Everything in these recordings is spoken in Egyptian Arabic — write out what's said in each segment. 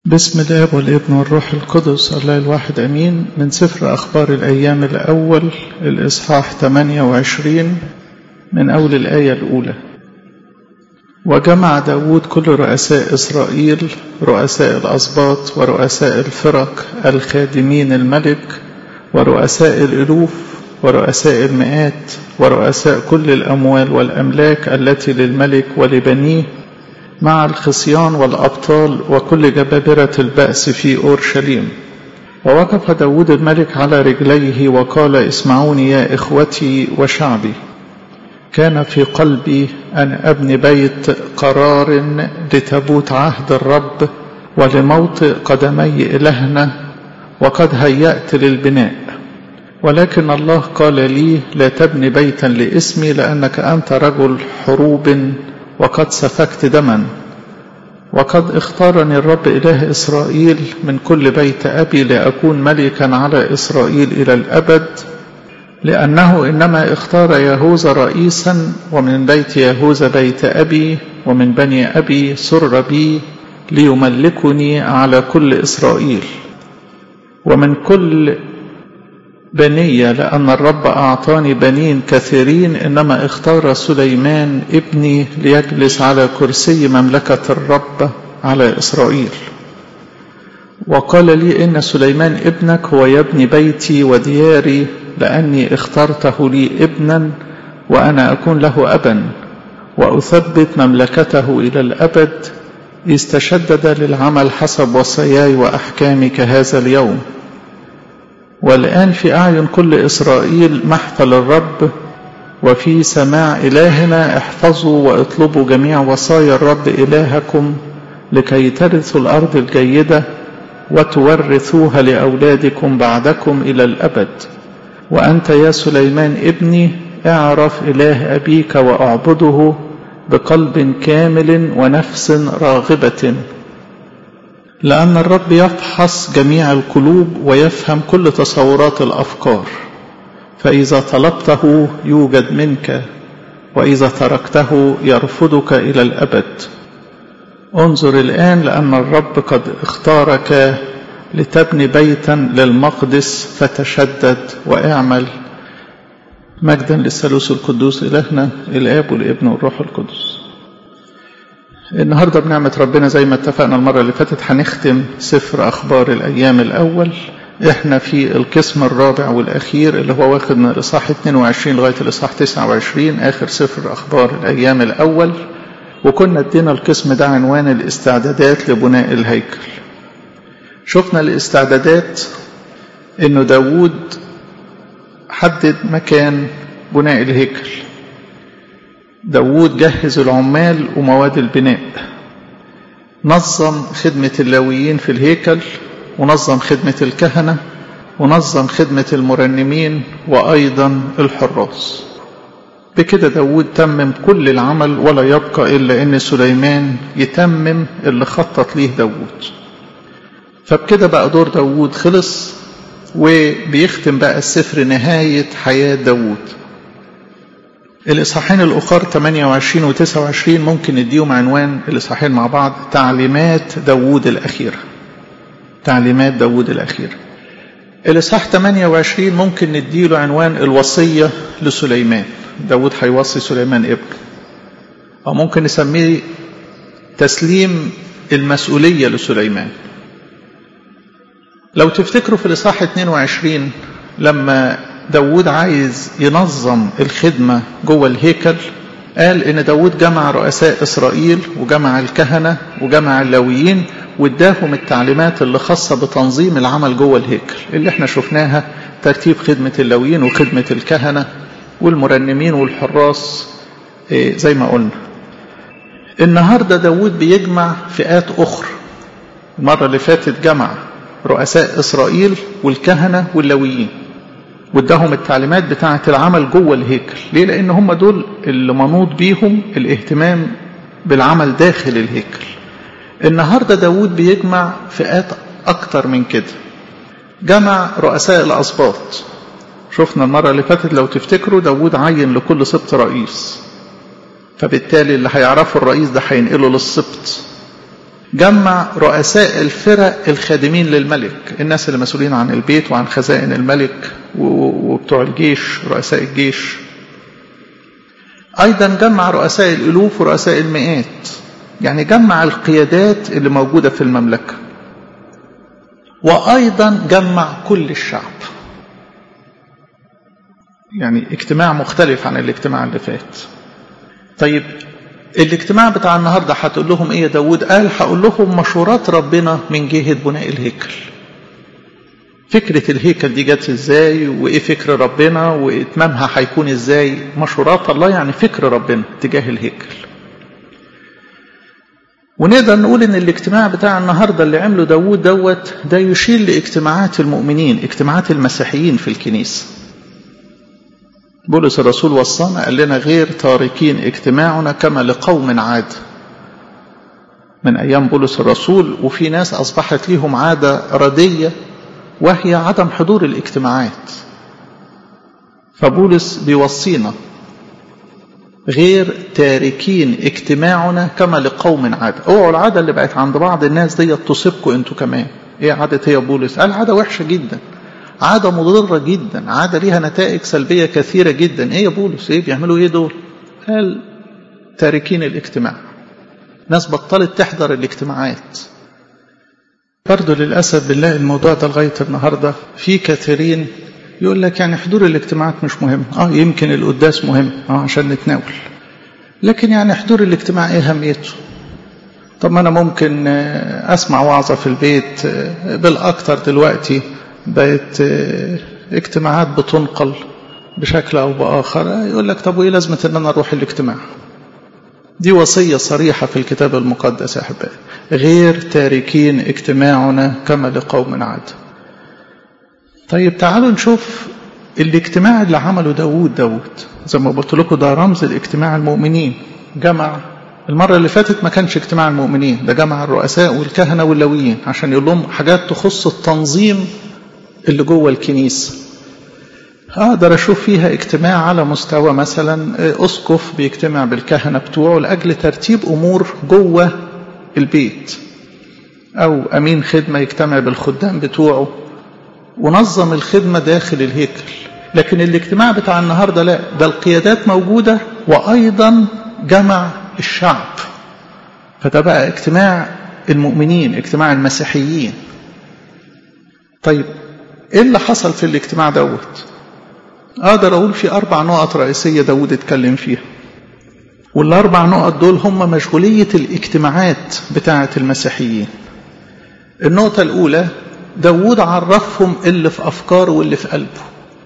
بسم الاب والابن والروح القدس الله الواحد امين من سفر اخبار الايام الاول الاصحاح 28 من اول الايه الاولى وجمع داود كل رؤساء اسرائيل رؤساء الاسباط ورؤساء الفرق الخادمين الملك ورؤساء الالوف ورؤساء المئات ورؤساء كل الاموال والاملاك التي للملك ولبنيه مع الخصيان والأبطال وكل جبابرة البأس في أورشليم ووقف داود الملك على رجليه وقال اسمعوني يا إخوتي وشعبي كان في قلبي أن أبني بيت قرار لتبوت عهد الرب ولموطئ قدمي إلهنا وقد هيأت للبناء ولكن الله قال لي لا تبني بيتا لاسمي لأنك أنت رجل حروب وقد سفكت دما وقد اختارني الرب إله إسرائيل من كل بيت أبي لأكون ملكا على إسرائيل إلى الأبد لأنه إنما اختار يهوذا رئيسا ومن بيت يهوذا بيت أبي ومن بني أبي سر بي ليملكني على كل إسرائيل ومن كل بنية لأن الرب أعطاني بنين كثيرين إنما اختار سليمان ابني ليجلس على كرسي مملكة الرب على إسرائيل وقال لي إن سليمان ابنك هو يبني بيتي ودياري لأني اخترته لي ابنا وأنا أكون له أبا وأثبت مملكته إلى الأبد استشدد للعمل حسب وصاياي وأحكامي كهذا اليوم والآن في أعين كل إسرائيل محفل الرب وفي سماع إلهنا احفظوا واطلبوا جميع وصايا الرب إلهكم لكي ترثوا الأرض الجيدة وتورثوها لأولادكم بعدكم إلى الأبد وأنت يا سليمان ابني اعرف إله أبيك وأعبده بقلب كامل ونفس راغبة لأن الرب يفحص جميع القلوب ويفهم كل تصورات الأفكار فإذا طلبته يوجد منك وإذا تركته يرفضك إلى الأبد انظر الآن لأن الرب قد اختارك لتبني بيتا للمقدس فتشدد واعمل مجدا للثالوث القدوس إلهنا الآب والابن والروح القدس النهارده بنعمة ربنا زي ما اتفقنا المرة اللي فاتت هنختم سفر أخبار الأيام الأول احنا في القسم الرابع والأخير اللي هو واخد من الإصحاح 22 لغاية الإصحاح 29 آخر سفر أخبار الأيام الأول وكنا ادينا القسم ده عنوان الاستعدادات لبناء الهيكل شفنا الاستعدادات انه داود حدد مكان بناء الهيكل داود جهز العمال ومواد البناء نظم خدمة اللاويين في الهيكل ونظم خدمة الكهنة ونظم خدمة المرنمين وأيضا الحراس بكده داود تمم كل العمل ولا يبقى إلا أن سليمان يتمم اللي خطط ليه داود فبكده بقى دور داود خلص وبيختم بقى السفر نهاية حياة داود الإصحاحين الأخر 28 و 29 ممكن نديهم عنوان الإصحاحين مع بعض تعليمات داوود الأخيرة تعليمات داوود الأخيرة الإصحاح 28 ممكن نديله عنوان الوصية لسليمان داوود هيوصي سليمان ابنه أو ممكن نسميه تسليم المسؤولية لسليمان لو تفتكروا في الإصحاح 22 لما داود عايز ينظم الخدمة جوه الهيكل قال إن داود جمع رؤساء إسرائيل وجمع الكهنة وجمع اللاويين واداهم التعليمات اللي خاصة بتنظيم العمل جوه الهيكل اللي احنا شفناها ترتيب خدمة اللاويين وخدمة الكهنة والمرنمين والحراس زي ما قلنا النهاردة داود بيجمع فئات أخرى المرة اللي فاتت جمع رؤساء إسرائيل والكهنة واللاويين واداهم التعليمات بتاعة العمل جوه الهيكل ليه لأن هم دول اللي منوط بيهم الاهتمام بالعمل داخل الهيكل النهاردة داود بيجمع فئات أكتر من كده جمع رؤساء الأسباط شفنا المرة اللي فاتت لو تفتكروا داود عين لكل سبط رئيس فبالتالي اللي هيعرفوا الرئيس ده هينقله للسبط جمع رؤساء الفرق الخادمين للملك الناس اللي مسؤولين عن البيت وعن خزائن الملك وبتوع الجيش رؤساء الجيش أيضا جمع رؤساء الألوف ورؤساء المئات يعني جمع القيادات اللي موجودة في المملكة وأيضا جمع كل الشعب يعني اجتماع مختلف عن الاجتماع اللي فات طيب الاجتماع بتاع النهاردة هتقول لهم ايه يا داود قال هقول لهم مشورات ربنا من جهة بناء الهيكل فكرة الهيكل دي جت ازاي وايه فكر ربنا واتمامها هيكون ازاي مشورات الله يعني فكر ربنا تجاه الهيكل ونقدر نقول ان الاجتماع بتاع النهاردة اللي عمله داود دوت ده يشير لاجتماعات المؤمنين اجتماعات المسيحيين في الكنيسة بولس الرسول وصانا قال لنا غير تاركين اجتماعنا كما لقوم عاد من أيام بولس الرسول وفي ناس أصبحت ليهم عادة ردية وهي عدم حضور الاجتماعات فبولس بيوصينا غير تاركين اجتماعنا كما لقوم عاد اوعوا العادة اللي بقت عند بعض الناس دي تصيبكم انتوا كمان ايه عادة هي بولس قال عادة وحشة جدا عادة مضرة جدا عادة ليها نتائج سلبية كثيرة جدا ايه يا بولس ايه بيعملوا ايه دول قال تاركين الاجتماع ناس بطلت تحضر الاجتماعات برضه للأسف بنلاقي الموضوع ده لغاية النهاردة في كثيرين يقول لك يعني حضور الاجتماعات مش مهم اه يمكن القداس مهم اه عشان نتناول لكن يعني حضور الاجتماع ايه اهميته طب ما انا ممكن اسمع وعظة في البيت بالاكثر دلوقتي بقت اجتماعات بتنقل بشكل او باخر يقول لك طب وايه لازمه ان انا اروح الاجتماع دي وصيه صريحه في الكتاب المقدس يا احبائي غير تاركين اجتماعنا كما لقوم عاد طيب تعالوا نشوف الاجتماع اللي عمله داوود داوود زي ما قلت لكم ده رمز الاجتماع المؤمنين جمع المرة اللي فاتت ما كانش اجتماع المؤمنين ده جمع الرؤساء والكهنة واللويين عشان يقول لهم حاجات تخص التنظيم اللي جوه الكنيسة أقدر أشوف فيها اجتماع على مستوى مثلا أسقف بيجتمع بالكهنة بتوعه لأجل ترتيب أمور جوه البيت أو أمين خدمة يجتمع بالخدام بتوعه ونظم الخدمة داخل الهيكل لكن الاجتماع بتاع النهاردة لا ده القيادات موجودة وأيضا جمع الشعب فده بقى اجتماع المؤمنين اجتماع المسيحيين طيب ايه اللي حصل في الاجتماع دوت اقدر اقول في اربع نقط رئيسيه داود اتكلم فيها والاربع نقط دول هم مشغوليه الاجتماعات بتاعه المسيحيين النقطه الاولى داود عرفهم اللي في افكاره واللي في قلبه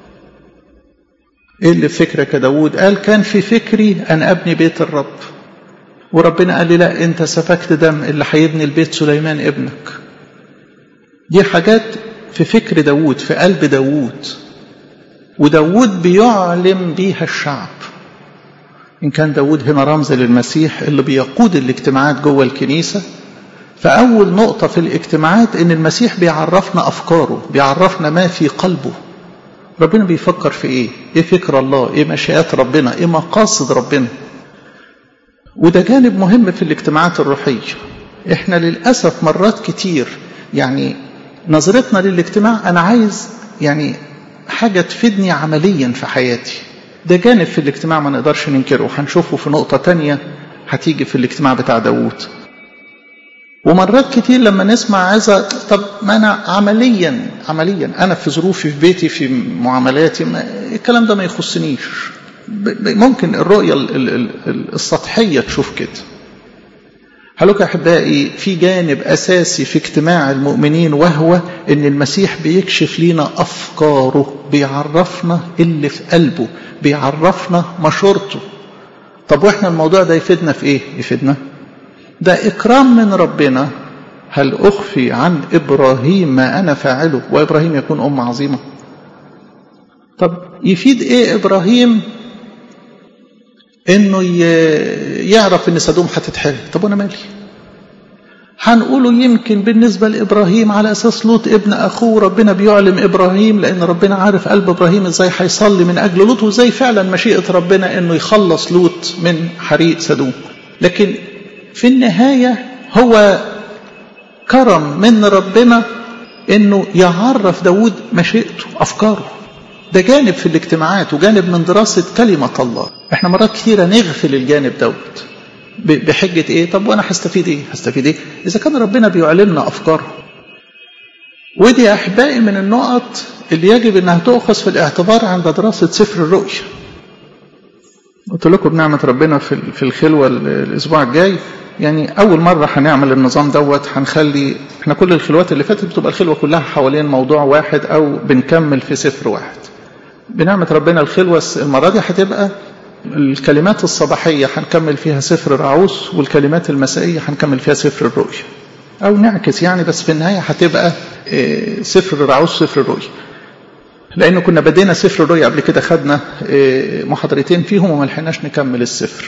ايه اللي في فكرك يا داود قال كان في فكري ان ابني بيت الرب وربنا قال لي لا انت سفكت دم اللي هيبني البيت سليمان ابنك دي حاجات في فكر داود في قلب داود وداود بيعلم بيها الشعب إن كان داود هنا رمز للمسيح اللي بيقود الاجتماعات جوه الكنيسة فأول نقطة في الاجتماعات إن المسيح بيعرفنا أفكاره بيعرفنا ما في قلبه ربنا بيفكر في إيه إيه فكر الله إيه مشيئات ربنا إيه مقاصد ربنا وده جانب مهم في الاجتماعات الروحية إحنا للأسف مرات كتير يعني نظرتنا للاجتماع أنا عايز يعني حاجة تفيدني عمليا في حياتي ده جانب في الاجتماع ما نقدرش ننكره هنشوفه في نقطة تانية هتيجي في الاجتماع بتاع داوود ومرات كتير لما نسمع عايزة طب ما أنا عمليا عمليا أنا في ظروفي في بيتي في معاملاتي ما الكلام ده ما يخصنيش ممكن الرؤية السطحية تشوف كده هلوك أحبائي في جانب أساسي في اجتماع المؤمنين وهو أن المسيح بيكشف لنا أفكاره بيعرفنا اللي في قلبه بيعرفنا مشورته طب وإحنا الموضوع ده يفيدنا في إيه؟ يفيدنا ده إكرام من ربنا هل أخفي عن إبراهيم ما أنا فاعله وإبراهيم يكون أم عظيمة طب يفيد إيه إبراهيم انه يعرف ان سدوم هتتحرق طب وانا مالي هنقوله يمكن بالنسبة لإبراهيم على أساس لوط ابن أخوه ربنا بيعلم إبراهيم لأن ربنا عارف قلب إبراهيم إزاي هيصلي من أجل لوط وإزاي فعلا مشيئة ربنا إنه يخلص لوط من حريق سدوم لكن في النهاية هو كرم من ربنا انه يعرف داود مشيئته افكاره ده جانب في الاجتماعات وجانب من دراسة كلمة الله احنا مرات كثيرة نغفل الجانب دوت بحجة ايه طب وانا هستفيد ايه هستفيد ايه اذا كان ربنا بيعلمنا افكاره ودي احبائي من النقط اللي يجب انها تؤخذ في الاعتبار عند دراسة سفر الرؤيا قلت لكم بنعمة ربنا في في الخلوة الأسبوع الجاي يعني أول مرة هنعمل النظام دوت هنخلي احنا كل الخلوات اللي فاتت بتبقى الخلوة كلها حوالين موضوع واحد أو بنكمل في سفر واحد. بنعمة ربنا الخلوة المرة دي هتبقى الكلمات الصباحية هنكمل فيها سفر رعوس والكلمات المسائية هنكمل فيها سفر الرؤيا. أو نعكس يعني بس في النهاية هتبقى سفر رعوس سفر الرؤيا. لأنه كنا بدينا سفر الرؤيا قبل كده خدنا محاضرتين فيهم وما لحقناش نكمل السفر.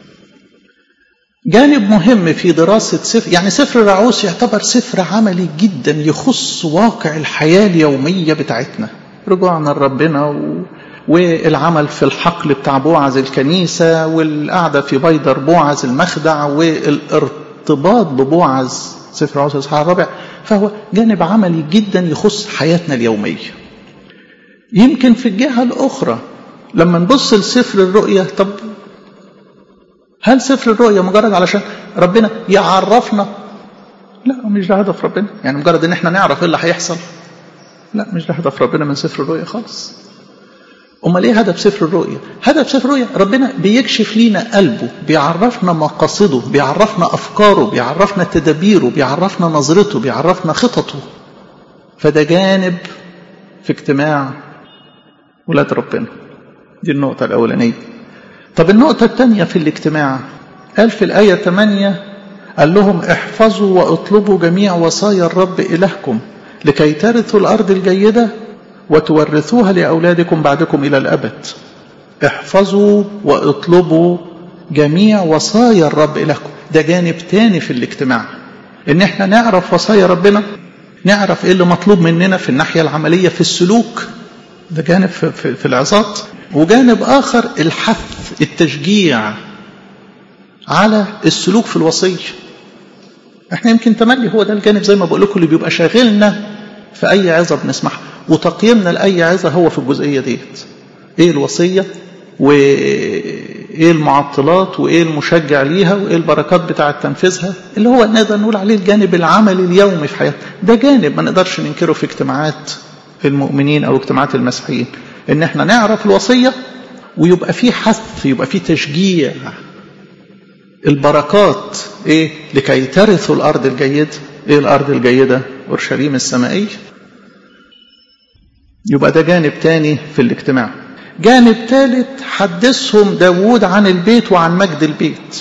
جانب مهم في دراسة سفر يعني سفر الرعوس يعتبر سفر عملي جدا يخص واقع الحياة اليومية بتاعتنا رجوعنا لربنا و... والعمل في الحقل بتاع بوعز الكنيسة والقعدة في بيدر بوعز المخدع والارتباط ببوعز سفر الرعوس الإصحاح الرابع فهو جانب عملي جدا يخص حياتنا اليومية يمكن في الجهة الأخرى لما نبص لسفر الرؤية طب هل سفر الرؤيا مجرد علشان ربنا يعرفنا لا مش ده هدف ربنا يعني مجرد ان احنا نعرف ايه اللي هيحصل لا مش ده هدف ربنا من سفر الرؤيا خالص امال ايه هدف سفر الرؤيا هدف سفر الرؤيا ربنا بيكشف لينا قلبه بيعرفنا مقاصده بيعرفنا افكاره بيعرفنا تدابيره بيعرفنا نظرته بيعرفنا خططه فده جانب في اجتماع ولاد ربنا دي النقطة الأولانية طب النقطة الثانية في الاجتماع قال في الآية 8 قال لهم احفظوا واطلبوا جميع وصايا الرب إلهكم لكي ترثوا الأرض الجيدة وتورثوها لأولادكم بعدكم إلى الأبد احفظوا واطلبوا جميع وصايا الرب إلهكم ده جانب تاني في الاجتماع ان احنا نعرف وصايا ربنا نعرف ايه اللي مطلوب مننا في الناحية العملية في السلوك ده جانب في, في, في العظات وجانب آخر الحث التشجيع على السلوك في الوصية احنا يمكن تملي هو ده الجانب زي ما بقول لكم اللي بيبقى شاغلنا في أي عظة بنسمعها وتقييمنا لأي عظة هو في الجزئية ديت ايه الوصية وايه المعطلات وايه المشجع ليها وايه البركات بتاعة تنفيذها اللي هو نقدر نقول عليه الجانب العملي اليومي في حياتنا ده جانب ما نقدرش ننكره في اجتماعات المؤمنين او اجتماعات المسيحيين ان احنا نعرف الوصية ويبقى في حث يبقى في تشجيع البركات ايه لكي ترثوا الارض الجيدة ايه الارض الجيدة اورشليم السمائية يبقى ده جانب تاني في الاجتماع جانب ثالث حدثهم داود عن البيت وعن مجد البيت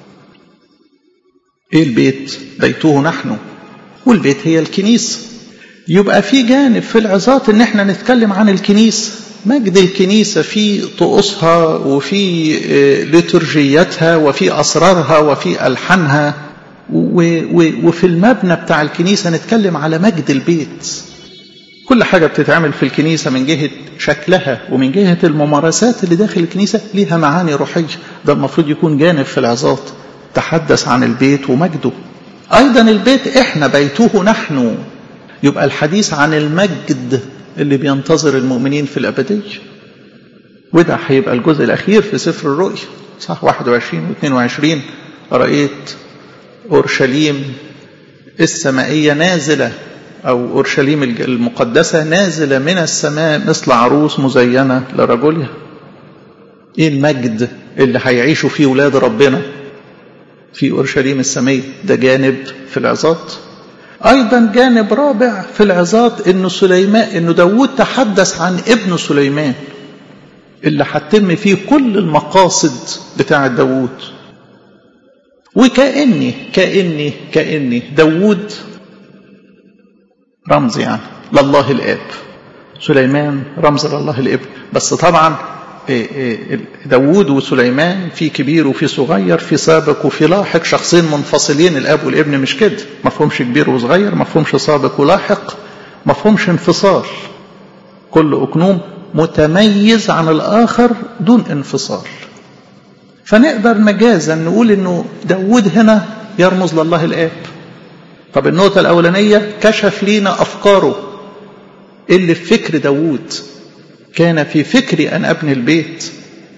ايه البيت بيته نحن والبيت هي الكنيسة يبقى في جانب في العظات ان احنا نتكلم عن الكنيسة مجد الكنيسة في طقوسها وفي لترجيتها وفي أسرارها وفي ألحانها وفي المبنى بتاع الكنيسة نتكلم على مجد البيت كل حاجة بتتعمل في الكنيسة من جهة شكلها ومن جهة الممارسات اللي داخل الكنيسة ليها معاني روحية ده المفروض يكون جانب في العظات تحدث عن البيت ومجده أيضا البيت إحنا بيته نحن يبقى الحديث عن المجد اللي بينتظر المؤمنين في الأبدية وده هيبقى الجزء الأخير في سفر الرؤيا صح 21 و 22 رأيت أورشليم السمائية نازلة أو أورشليم المقدسة نازلة من السماء مثل عروس مزينة لرجلها إيه المجد اللي هيعيشوا فيه ولاد ربنا في أورشليم السمائية ده جانب في العظات أيضا جانب رابع في العظات إنه سليمان إنه داوود تحدث عن ابن سليمان اللي هتتم فيه كل المقاصد بتاعة داوود وكأني كأني كأني داوود رمز يعني لله الآب سليمان رمز لله الابن بس طبعا داوود وسليمان في كبير وفي صغير في سابق وفي لاحق شخصين منفصلين الاب والابن مش كده ما فهمش كبير وصغير ما فهمش سابق ولاحق ما فهمش انفصال كل اكنوم متميز عن الاخر دون انفصال فنقدر مجازا نقول انه داوود هنا يرمز لله الاب طب النقطة الأولانية كشف لينا أفكاره اللي في فكر داوود كان في فكري أن أبني البيت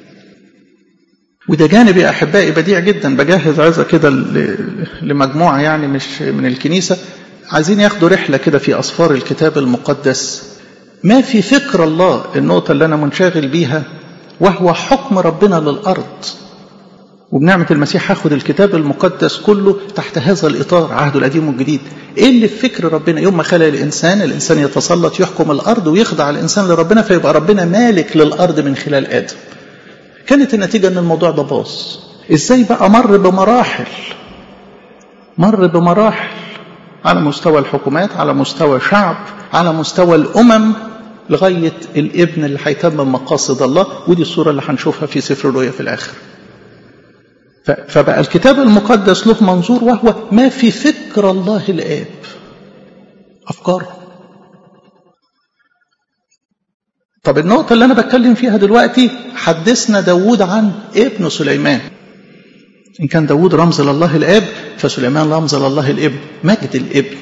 وده جانب يا أحبائي بديع جدا بجهز عظة كده لمجموعة يعني مش من الكنيسة عايزين ياخدوا رحلة كده في أسفار الكتاب المقدس ما في فكر الله النقطة اللي أنا منشغل بيها وهو حكم ربنا للأرض وبنعمة المسيح هاخد الكتاب المقدس كله تحت هذا الإطار عهده القديم والجديد إيه اللي في فكر ربنا يوم ما خلق الإنسان الإنسان يتسلط يحكم الأرض ويخضع الإنسان لربنا فيبقى ربنا مالك للأرض من خلال آدم كانت النتيجة أن الموضوع ده باظ إزاي بقى مر بمراحل مر بمراحل على مستوى الحكومات على مستوى شعب على مستوى الأمم لغاية الابن اللي هيتمم مقاصد الله ودي الصورة اللي هنشوفها في سفر الرؤيا في الآخر فبقى الكتاب المقدس له منظور وهو ما في فكر الله الآب أفكاره طب النقطة اللي أنا بتكلم فيها دلوقتي حدثنا داود عن ابن سليمان إن كان داود رمز لله الآب فسليمان رمز لله الابن مجد الابن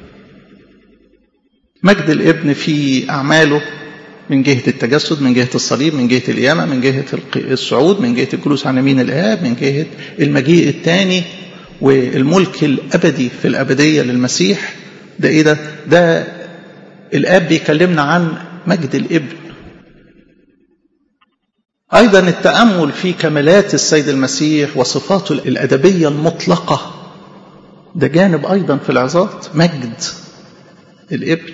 مجد الابن في أعماله من جهة التجسد من جهة الصليب من جهة القيامة من جهة الصعود من جهة الجلوس عن يمين الآب من جهة المجيء الثاني والملك الأبدي في الأبدية للمسيح ده إيه ده؟ ده الآب بيكلمنا عن مجد الابن أيضا التأمل في كمالات السيد المسيح وصفاته الأدبية المطلقة ده جانب أيضا في العظات مجد الابن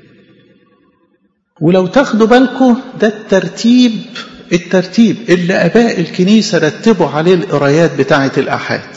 ولو تاخدوا بالكم ده الترتيب الترتيب اللي اباء الكنيسه رتبوا عليه القرايات بتاعه الاحاد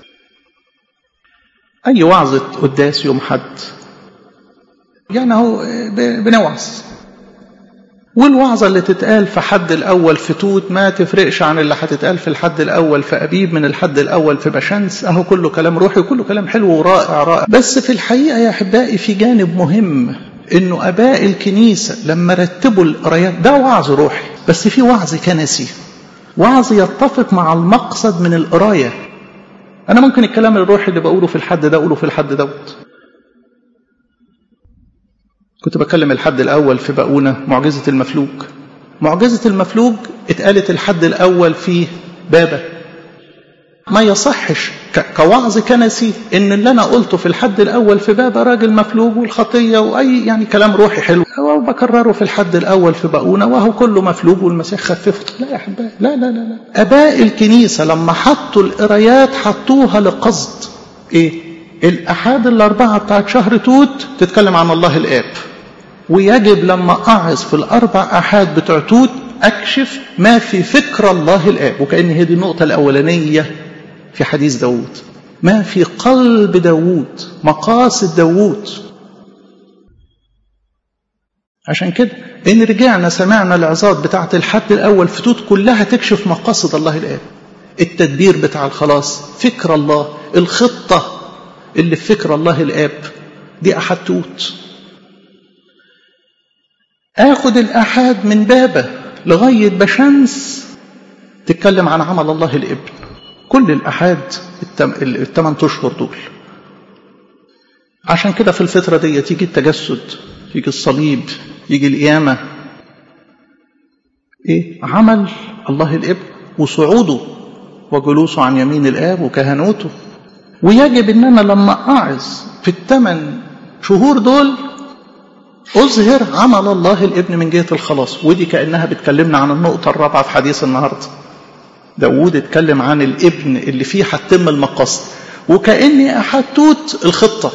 اي وعظه قداس يوم حد يعني هو بنوعظ والوعظه اللي تتقال في حد الاول في توت ما تفرقش عن اللي هتتقال في الحد الاول في ابيب من الحد الاول في بشمس اهو كله كلام روحي وكله كلام حلو ورائع رائع بس في الحقيقه يا احبائي في جانب مهم انه اباء الكنيسه لما رتبوا القرايات ده وعظ روحي بس في وعظ كنسي وعظ يتفق مع المقصد من القرايه انا ممكن الكلام الروحي اللي بقوله في الحد ده اقوله في الحد دوت كنت بكلم الحد الاول في بقونه معجزه المفلوج معجزه المفلوج اتقالت الحد الاول في بابا ما يصحش كوعظ كنسي ان اللي انا قلته في الحد الاول في بابا راجل مفلوج والخطيه واي يعني كلام روحي حلو وبكرره في الحد الاول في بقونه وهو كله مفلوج والمسيح خففه لا يا احبائي لا لا لا لا اباء الكنيسه لما حطوا القرايات حطوها لقصد ايه الاحاد الاربعه بتاعت شهر توت تتكلم عن الله الاب ويجب لما اعظ في الاربع احاد بتوع توت اكشف ما في فكر الله الاب وكان هي دي النقطه الاولانيه في حديث داود ما في قلب داود مقاصد داود عشان كده إن رجعنا سمعنا العظات بتاعة الحد الأول في توت كلها تكشف مقاصد الله الآب التدبير بتاع الخلاص فكر الله الخطة اللي في فكر الله الآب دي أحد توت آخد الأحاد من بابه لغاية بشمس تتكلم عن عمل الله الابن كل الأحاد الثمان أشهر دول عشان كده في الفترة دي تيجي التجسد يجي الصليب يجي القيامة إيه عمل الله الابن وصعوده وجلوسه عن يمين الآب وكهنوته ويجب إن أنا لما أعظ في الثمان شهور دول أظهر عمل الله الابن من جهة الخلاص ودي كأنها بتكلمنا عن النقطة الرابعة في حديث النهاردة داود اتكلم عن الابن اللي فيه هتتم المقاصد وكأني أحدوت الخطة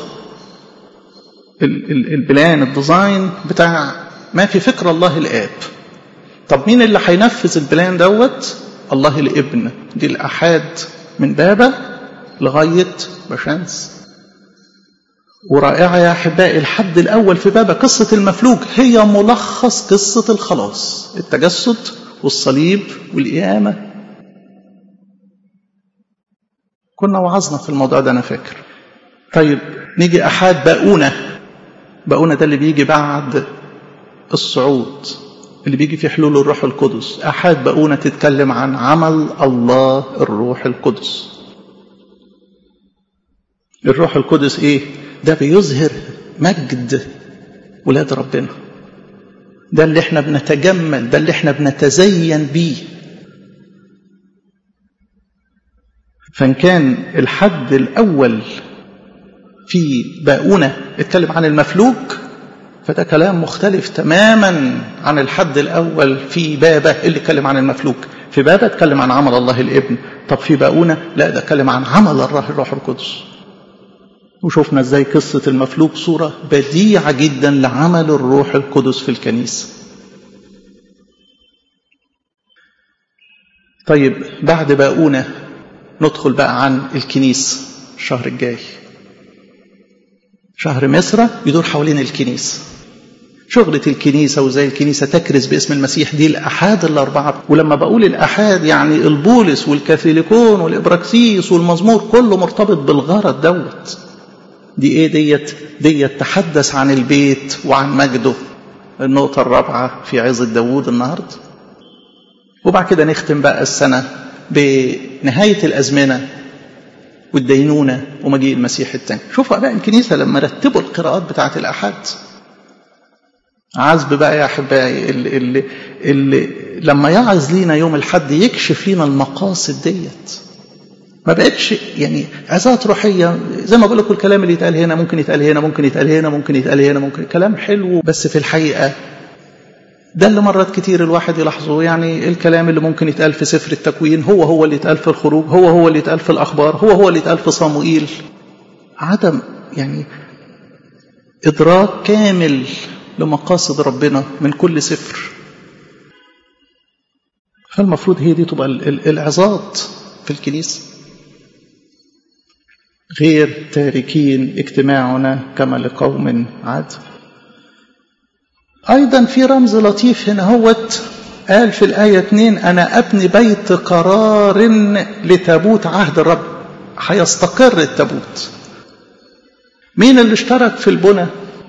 البلان الديزاين بتاع ما في فكر الله الآب طب مين اللي هينفذ البلان دوت الله الابن دي الأحاد من بابا لغاية بشمس ورائعة يا أحبائي الحد الأول في بابا قصة المفلوج هي ملخص قصة الخلاص التجسد والصليب والقيامة كنا وعظنا في الموضوع ده أنا فاكر طيب نيجي أحد باقونة باقونة ده اللي بيجي بعد الصعود اللي بيجي في حلول الروح القدس أحد باقونة تتكلم عن عمل الله الروح القدس الروح القدس إيه ده بيظهر مجد ولاد ربنا ده اللي احنا بنتجمل ده اللي احنا بنتزين بيه فان كان الحد الاول في باؤونه اتكلم عن المفلوك فده كلام مختلف تماما عن الحد الاول في بابه اللي اتكلم عن المفلوك في بابه اتكلم عن عمل الله الابن طب في باؤونه لا ده اتكلم عن عمل الروح الروح القدس وشوفنا ازاي قصه المفلوك صوره بديعه جدا لعمل الروح القدس في الكنيسه طيب بعد باؤونه ندخل بقى عن الكنيسه الشهر الجاي شهر مصر يدور حوالين الكنيسة شغلة الكنيسة وزي الكنيسة تكرز باسم المسيح دي الأحاد الأربعة ولما بقول الأحاد يعني البولس والكاثوليكون والإبراكسيس والمزمور كله مرتبط بالغرض دوت دي إيه ديت ديت تحدث عن البيت وعن مجده النقطة الرابعة في عظة داوود النهاردة وبعد كده نختم بقى السنة بنهاية الأزمنة والدينونة ومجيء المسيح الثاني شوفوا بقى الكنيسة لما رتبوا القراءات بتاعة الأحد عزب بقى يا أحبائي اللي, اللي, اللي لما يعظ لينا يوم الحد يكشف لينا المقاصد ديت ما بقتش يعني عظات روحية زي ما بقول لكم الكلام اللي يتقال هنا ممكن يتقال هنا ممكن يتقال هنا ممكن يتقال هنا ممكن كلام حلو بس في الحقيقة ده اللي مرات كتير الواحد يلاحظه يعني الكلام اللي ممكن يتقال في سفر التكوين هو هو اللي يتقال في الخروج هو هو اللي يتقال في الأخبار هو هو اللي يتقال في صموئيل عدم يعني إدراك كامل لمقاصد ربنا من كل سفر فالمفروض هي دي تبقى العظات في الكنيسة غير تاركين اجتماعنا كما لقوم عاد أيضا في رمز لطيف هنا هوت قال في الآية 2 أنا أبني بيت قرار لتابوت عهد الرب هيستقر التابوت مين اللي اشترك في البنى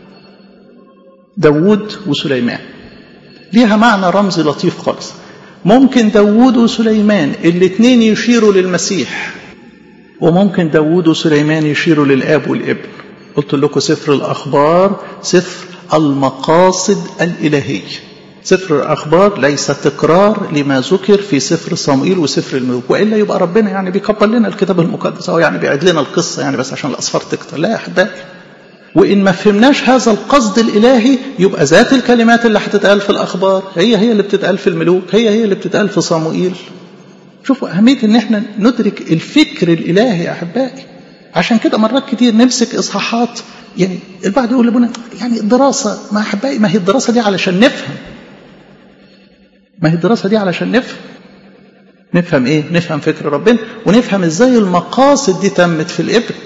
داوود وسليمان ليها معنى رمزي لطيف خالص ممكن داوود وسليمان الاثنين يشيروا للمسيح وممكن داوود وسليمان يشيروا للآب والابن قلت لكم سفر الأخبار سفر المقاصد الإلهية سفر الأخبار ليس تكرار لما ذكر في سفر صموئيل وسفر الملوك وإلا يبقى ربنا يعني بيكبر لنا الكتاب المقدس أو يعني بيعيد لنا القصة يعني بس عشان الأصفار تكتر لا يا أحبائي وإن ما فهمناش هذا القصد الإلهي يبقى ذات الكلمات اللي هتتقال في الأخبار هي هي اللي بتتقال في الملوك هي هي اللي بتتقال في صموئيل شوفوا أهمية إن احنا ندرك الفكر الإلهي يا أحبائي عشان كده مرات كتير نمسك إصحاحات يعني البعض يقول لابونا يعني الدراسة ما أحبائي ما هي الدراسة دي علشان نفهم ما هي الدراسة دي علشان نفهم نفهم ايه نفهم فكر ربنا ونفهم ازاي المقاصد دي تمت في الابن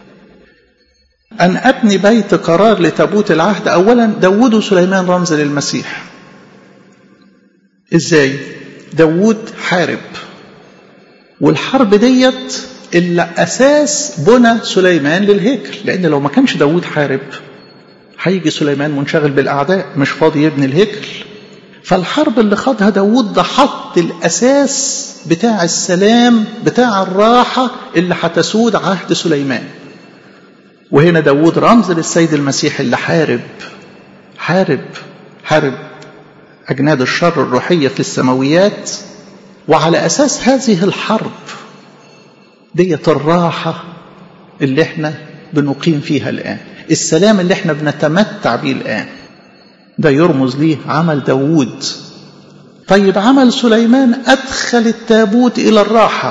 أن أبني بيت قرار لتابوت العهد أولا داود وسليمان رمز للمسيح إزاي داود حارب والحرب ديت اللي أساس بنى سليمان للهيكل لأن لو ما كانش داود حارب هيجي سليمان منشغل بالأعداء مش فاضي يبني الهيكل فالحرب اللي خاضها داود ده حط الأساس بتاع السلام بتاع الراحة اللي هتسود عهد سليمان وهنا داود رمز للسيد المسيح اللي حارب حارب حارب أجناد الشر الروحية في السماويات وعلى أساس هذه الحرب ديت الراحة اللي احنا بنقيم فيها الآن السلام اللي احنا بنتمتع بيه الآن ده يرمز ليه عمل داوود طيب عمل سليمان أدخل التابوت إلى الراحة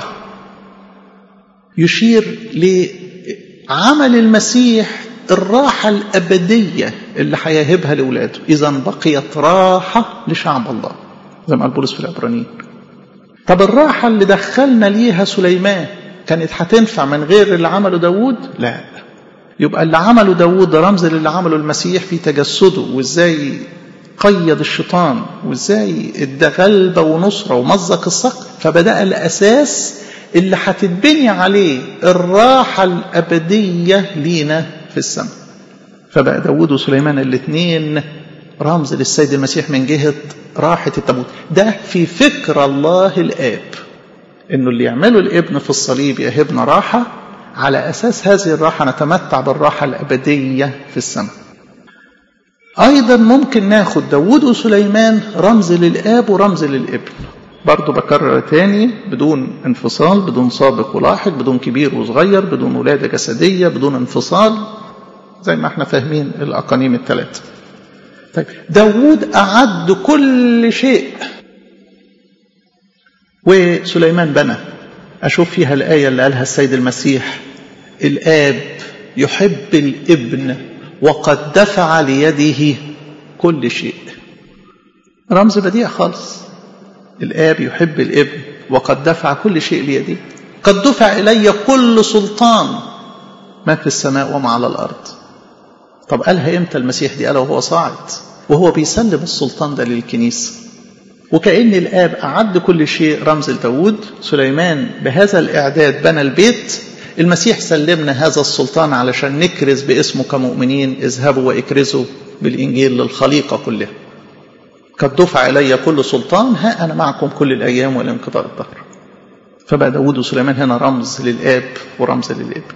يشير لعمل المسيح الراحة الأبدية اللي هيهبها لأولاده إذا بقيت راحة لشعب الله زي ما قال بولس في العبرانيين طب الراحة اللي دخلنا ليها سليمان كانت هتنفع من غير اللي عمله داوود لا يبقى اللي عمله داوود ده رمز للي عمله المسيح في تجسده وازاي قيد الشيطان وازاي ادى غلبه ونصره ومزق الصقر فبدا الاساس اللي هتتبني عليه الراحه الابديه لينا في السماء فبقى داوود وسليمان الاثنين رمز للسيد المسيح من جهه راحه التابوت ده في فكر الله الاب انه اللي يعمله الابن في الصليب يهبنا راحه على أساس هذه الراحة نتمتع بالراحة الأبدية في السماء أيضا ممكن ناخد داود وسليمان رمز للآب ورمز للابن برضو بكرر تاني بدون انفصال بدون سابق ولاحق بدون كبير وصغير بدون ولادة جسدية بدون انفصال زي ما احنا فاهمين الأقانيم الثلاثة طيب داود أعد كل شيء وسليمان بنى أشوف فيها الآية اللي قالها السيد المسيح الآب يحب الابن وقد دفع ليده كل شيء رمز بديع خالص الآب يحب الابن وقد دفع كل شيء ليده قد دفع إلي كل سلطان ما في السماء وما على الأرض طب قالها إمتى المسيح دي قالها وهو صاعد وهو بيسلم السلطان ده للكنيسة وكأن الآب أعد كل شيء رمز لداود سليمان بهذا الإعداد بنى البيت المسيح سلمنا هذا السلطان علشان نكرز باسمه كمؤمنين اذهبوا واكرزوا بالإنجيل للخليقة كلها قد دفع إلي كل سلطان ها أنا معكم كل الأيام وإلى انقضاء الدهر فبقى داود وسليمان هنا رمز للآب ورمز للابن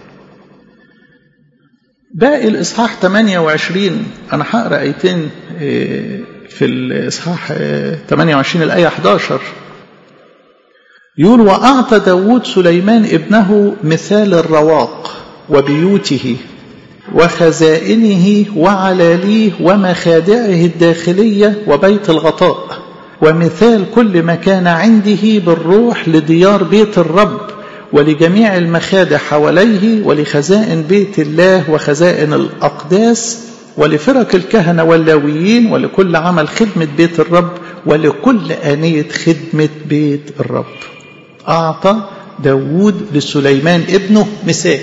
باقي الإصحاح 28 أنا هقرأ آيتين في الإصحاح 28 الآية 11 يقول وأعطى داود سليمان ابنه مثال الرواق وبيوته وخزائنه وعلاليه ومخادعه الداخلية وبيت الغطاء ومثال كل ما كان عنده بالروح لديار بيت الرب ولجميع المخادع حواليه ولخزائن بيت الله وخزائن الأقداس ولفرق الكهنة واللاويين ولكل عمل خدمة بيت الرب ولكل آنية خدمة بيت الرب أعطى داود لسليمان ابنه مثال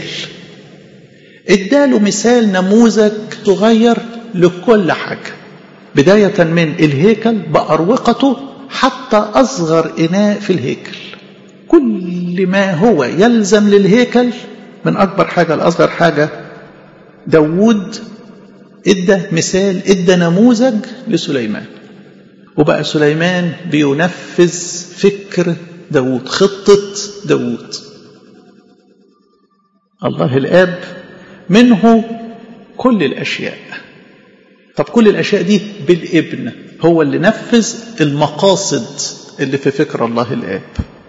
اداله مثال نموذج صغير لكل حاجة بداية من الهيكل بأروقته حتى أصغر إناء في الهيكل كل ما هو يلزم للهيكل من أكبر حاجة لأصغر حاجة داود ادى مثال ادى نموذج لسليمان وبقى سليمان بينفذ فكر داود خطة داود الله الآب منه كل الأشياء طب كل الأشياء دي بالابن هو اللي نفذ المقاصد اللي في فكر الله الآب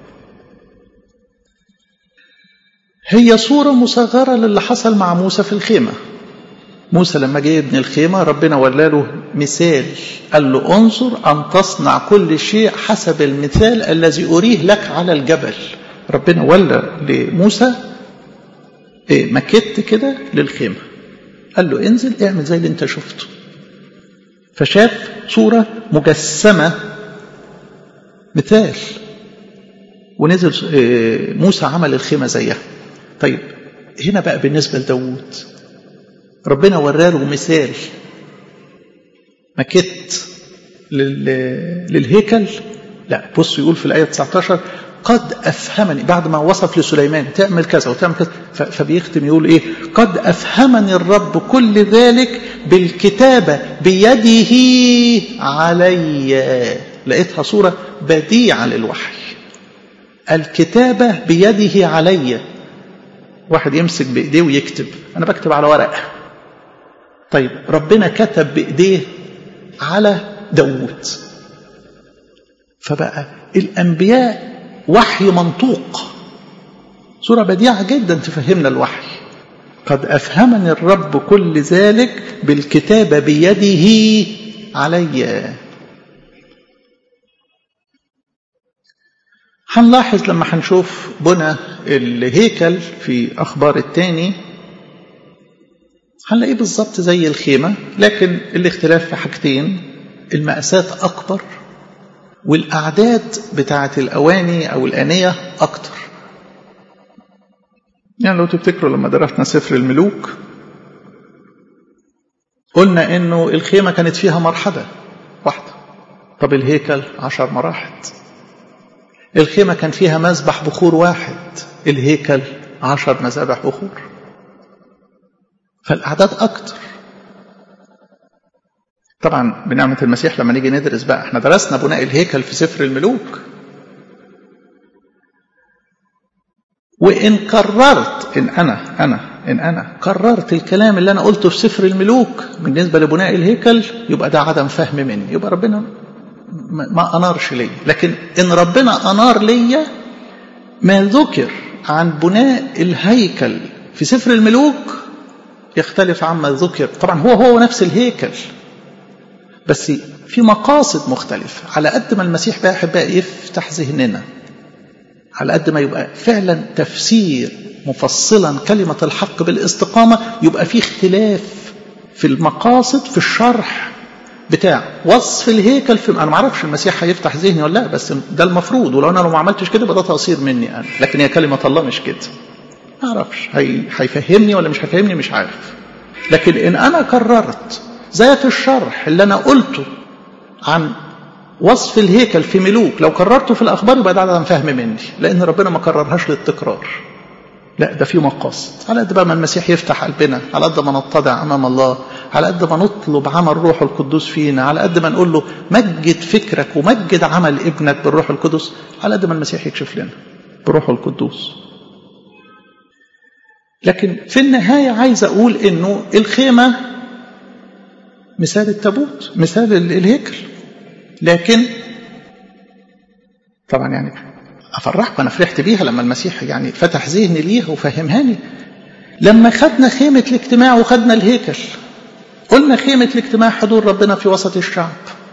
هي صورة مصغرة للي حصل مع موسى في الخيمة موسى لما جه يبني الخيمة ربنا ولاله مثال قال له انظر أن تصنع كل شيء حسب المثال الذي أريه لك على الجبل ربنا ولى لموسى مكت كده للخيمة قال له انزل اعمل زي اللي انت شفته فشاف صورة مجسمة مثال ونزل موسى عمل الخيمة زيها طيب هنا بقى بالنسبة لداود ربنا وراله مثال مكت للهيكل لا بص يقول في الآية 19 قد أفهمني بعد ما وصف لسليمان تعمل كذا وتعمل كذا فبيختم يقول إيه قد أفهمني الرب كل ذلك بالكتابة بيده علي لقيتها صورة بديعة للوحي الكتابة بيده علي واحد يمسك بإيديه ويكتب أنا بكتب على ورقة طيب ربنا كتب بإيديه على داوود فبقى الأنبياء وحي منطوق صورة بديعة جدا تفهمنا الوحي قد أفهمني الرب كل ذلك بالكتابة بيده علي هنلاحظ لما هنشوف بنى الهيكل في أخبار التاني هنلاقيه بالظبط زي الخيمة لكن الاختلاف في حاجتين المقاسات أكبر والأعداد بتاعة الأواني أو الآنية أكتر يعني لو تفتكروا لما درسنا سفر الملوك قلنا إنه الخيمة كانت فيها مرحلة واحدة طب الهيكل عشر مراحل الخيمة كان فيها مذبح بخور واحد الهيكل عشر مذابح بخور فالأعداد أكتر طبعا بنعمة المسيح لما نيجي ندرس بقى احنا درسنا بناء الهيكل في سفر الملوك وإن قررت إن أنا أنا إن أنا قررت الكلام اللي أنا قلته في سفر الملوك بالنسبة لبناء الهيكل يبقى ده عدم فهم مني يبقى ربنا ما أنارش ليا لكن إن ربنا أنار ليا ما ذكر عن بناء الهيكل في سفر الملوك يختلف عما ذكر طبعا هو هو نفس الهيكل بس في مقاصد مختلفة على قد ما المسيح بقى أحبائي يفتح ذهننا على قد ما يبقى فعلا تفسير مفصلا كلمة الحق بالاستقامة يبقى في اختلاف في المقاصد في الشرح بتاع وصف الهيكل في انا ما اعرفش المسيح هيفتح ذهني ولا لا بس ده المفروض ولو انا لو ما عملتش كده يبقى ده تقصير مني انا لكن هي كلمه الله مش كده ما اعرفش هي... هيفهمني ولا مش هيفهمني مش عارف لكن ان انا قررت ذات الشرح اللي انا قلته عن وصف الهيكل في ملوك لو كررته في الاخبار يبقى ده عدم فهم مني لان ربنا ما كررهاش للتكرار لا ده في مقاصد على قد بقى ما المسيح يفتح قلبنا على قد ما نتضع امام الله على قد ما نطلب عمل روح القدوس فينا على قد ما نقول له مجد فكرك ومجد عمل ابنك بالروح القدس على قد ما المسيح يكشف لنا بروح القدوس لكن في النهاية عايز أقول إنه الخيمة مثال التابوت مثال الهيكل لكن طبعا يعني افرحكم انا فرحت بيها لما المسيح يعني فتح ذهني ليها وفهمهاني لما خدنا خيمه الاجتماع وخدنا الهيكل قلنا خيمه الاجتماع حضور ربنا في وسط الشعب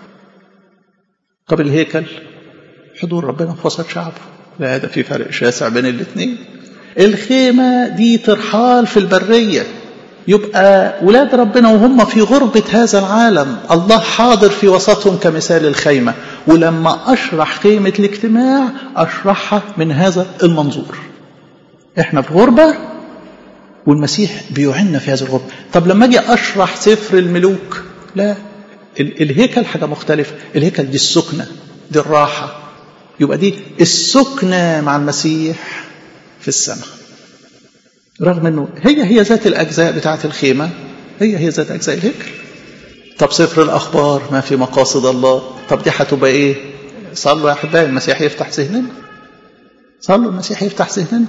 طب الهيكل حضور ربنا في وسط شعبه لا ده في فرق شاسع بين الاثنين الخيمه دي ترحال في البريه يبقى ولاد ربنا وهم في غربة هذا العالم الله حاضر في وسطهم كمثال الخيمة ولما أشرح خيمة الاجتماع أشرحها من هذا المنظور احنا في غربة والمسيح بيعنا في هذه الغربة طب لما أجي أشرح سفر الملوك لا الهيكل حاجة مختلفة الهيكل دي السكنة دي الراحة يبقى دي السكنة مع المسيح في السماء رغم انه هي هي ذات الاجزاء بتاعه الخيمه هي هي ذات اجزاء الهيكل طب سفر الاخبار ما في مقاصد الله طب دي هتبقى ايه صلوا يا احبائي المسيح يفتح ذهننا صلوا المسيح يفتح ذهننا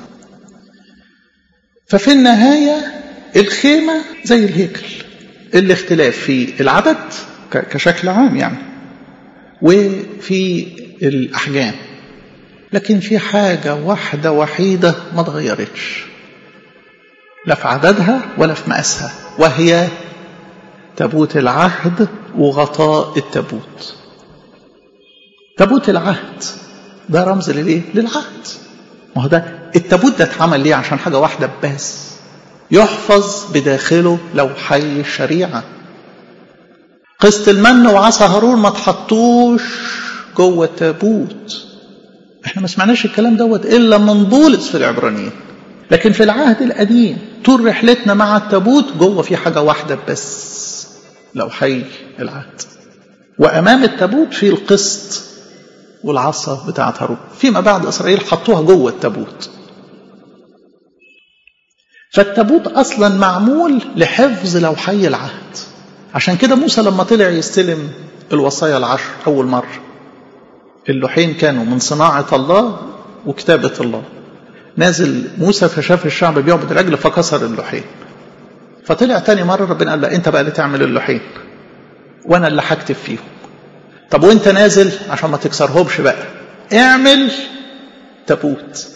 ففي النهايه الخيمه زي الهيكل الاختلاف في العدد كشكل عام يعني وفي الاحجام لكن في حاجه واحده وحيده ما اتغيرتش لا في عددها ولا في مقاسها وهي تابوت العهد وغطاء التابوت تابوت العهد ده رمز للايه للعهد ما هو ده التابوت ده اتعمل ليه عشان حاجه واحده بس يحفظ بداخله لوحي الشريعه قسط المن وعصا هارون ما تحطوش جوه التابوت احنا ما سمعناش الكلام دوت الا من بولس في العبرانيين لكن في العهد القديم طول رحلتنا مع التابوت جوه في حاجة واحدة بس لوحي العهد وأمام التابوت في القسط والعصا بتاعة هارون فيما بعد إسرائيل حطوها جوه التابوت فالتابوت أصلا معمول لحفظ لوحي العهد عشان كده موسى لما طلع يستلم الوصايا العشر أول مرة اللوحين كانوا من صناعة الله وكتابة الله نازل موسى فشاف الشعب بيعبد العجل فكسر اللوحين فطلع تاني مرة ربنا قال له انت بقى اللي تعمل اللوحين وانا اللي هكتب فيهم طب وانت نازل عشان ما تكسرهمش بقى اعمل تابوت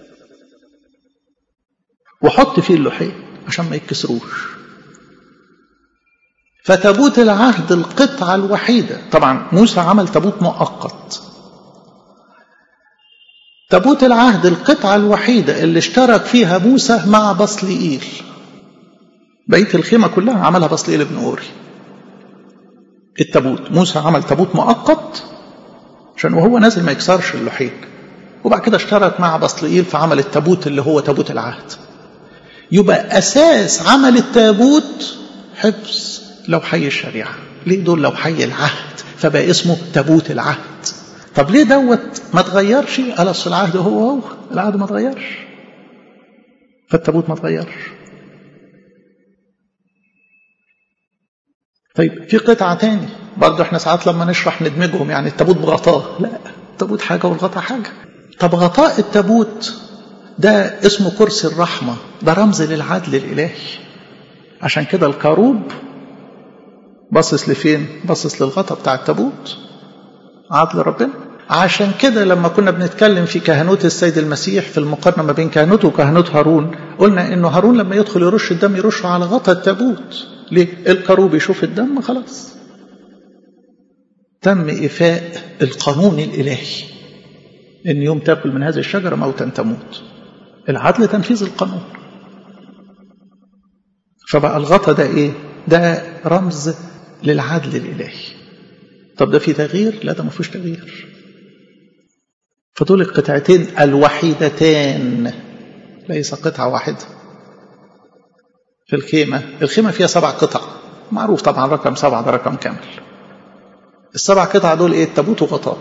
وحط فيه اللوحين عشان ما يتكسروش فتابوت العهد القطعة الوحيدة طبعا موسى عمل تابوت مؤقت تابوت العهد القطعة الوحيدة اللي اشترك فيها موسى مع بصلئيل بقية الخيمة كلها عملها بصلئيل ابن أوري التابوت موسى عمل تابوت مؤقت عشان وهو نازل ما يكسرش اللوحين وبعد كده اشترك مع بصلئيل في عمل التابوت اللي هو تابوت العهد يبقى أساس عمل التابوت حفظ لوحي الشريعة ليه دول لوحي العهد فبقى اسمه تابوت العهد طب ليه دوت ما تغيرش قال اصل العهد هو هو العهد ما تغيرش فالتابوت ما تغيرش طيب في قطعة تاني برضه احنا ساعات لما نشرح ندمجهم يعني التابوت بغطاه لا التابوت حاجة والغطاء حاجة طب غطاء التابوت ده اسمه كرسي الرحمة ده رمز للعدل الإلهي عشان كده الكروب باصص لفين باصص للغطا بتاع التابوت عدل ربنا عشان كده لما كنا بنتكلم في كهنوت السيد المسيح في المقارنة ما بين كهنوته وكهنوت هارون قلنا انه هارون لما يدخل يرش الدم يرشه على غطا التابوت ليه الكروب يشوف الدم خلاص تم إيفاء القانون الإلهي إن يوم تاكل من هذه الشجرة موتا تموت العدل تنفيذ القانون فبقى الغطا ده إيه ده رمز للعدل الإلهي طب ده في تغيير لا ده ما فيهوش تغيير فدول القطعتين الوحيدتان ليس قطعة واحدة في الخيمة الخيمة فيها سبع قطع معروف طبعا رقم سبعة ده رقم كامل السبع قطع دول ايه التابوت وغطاه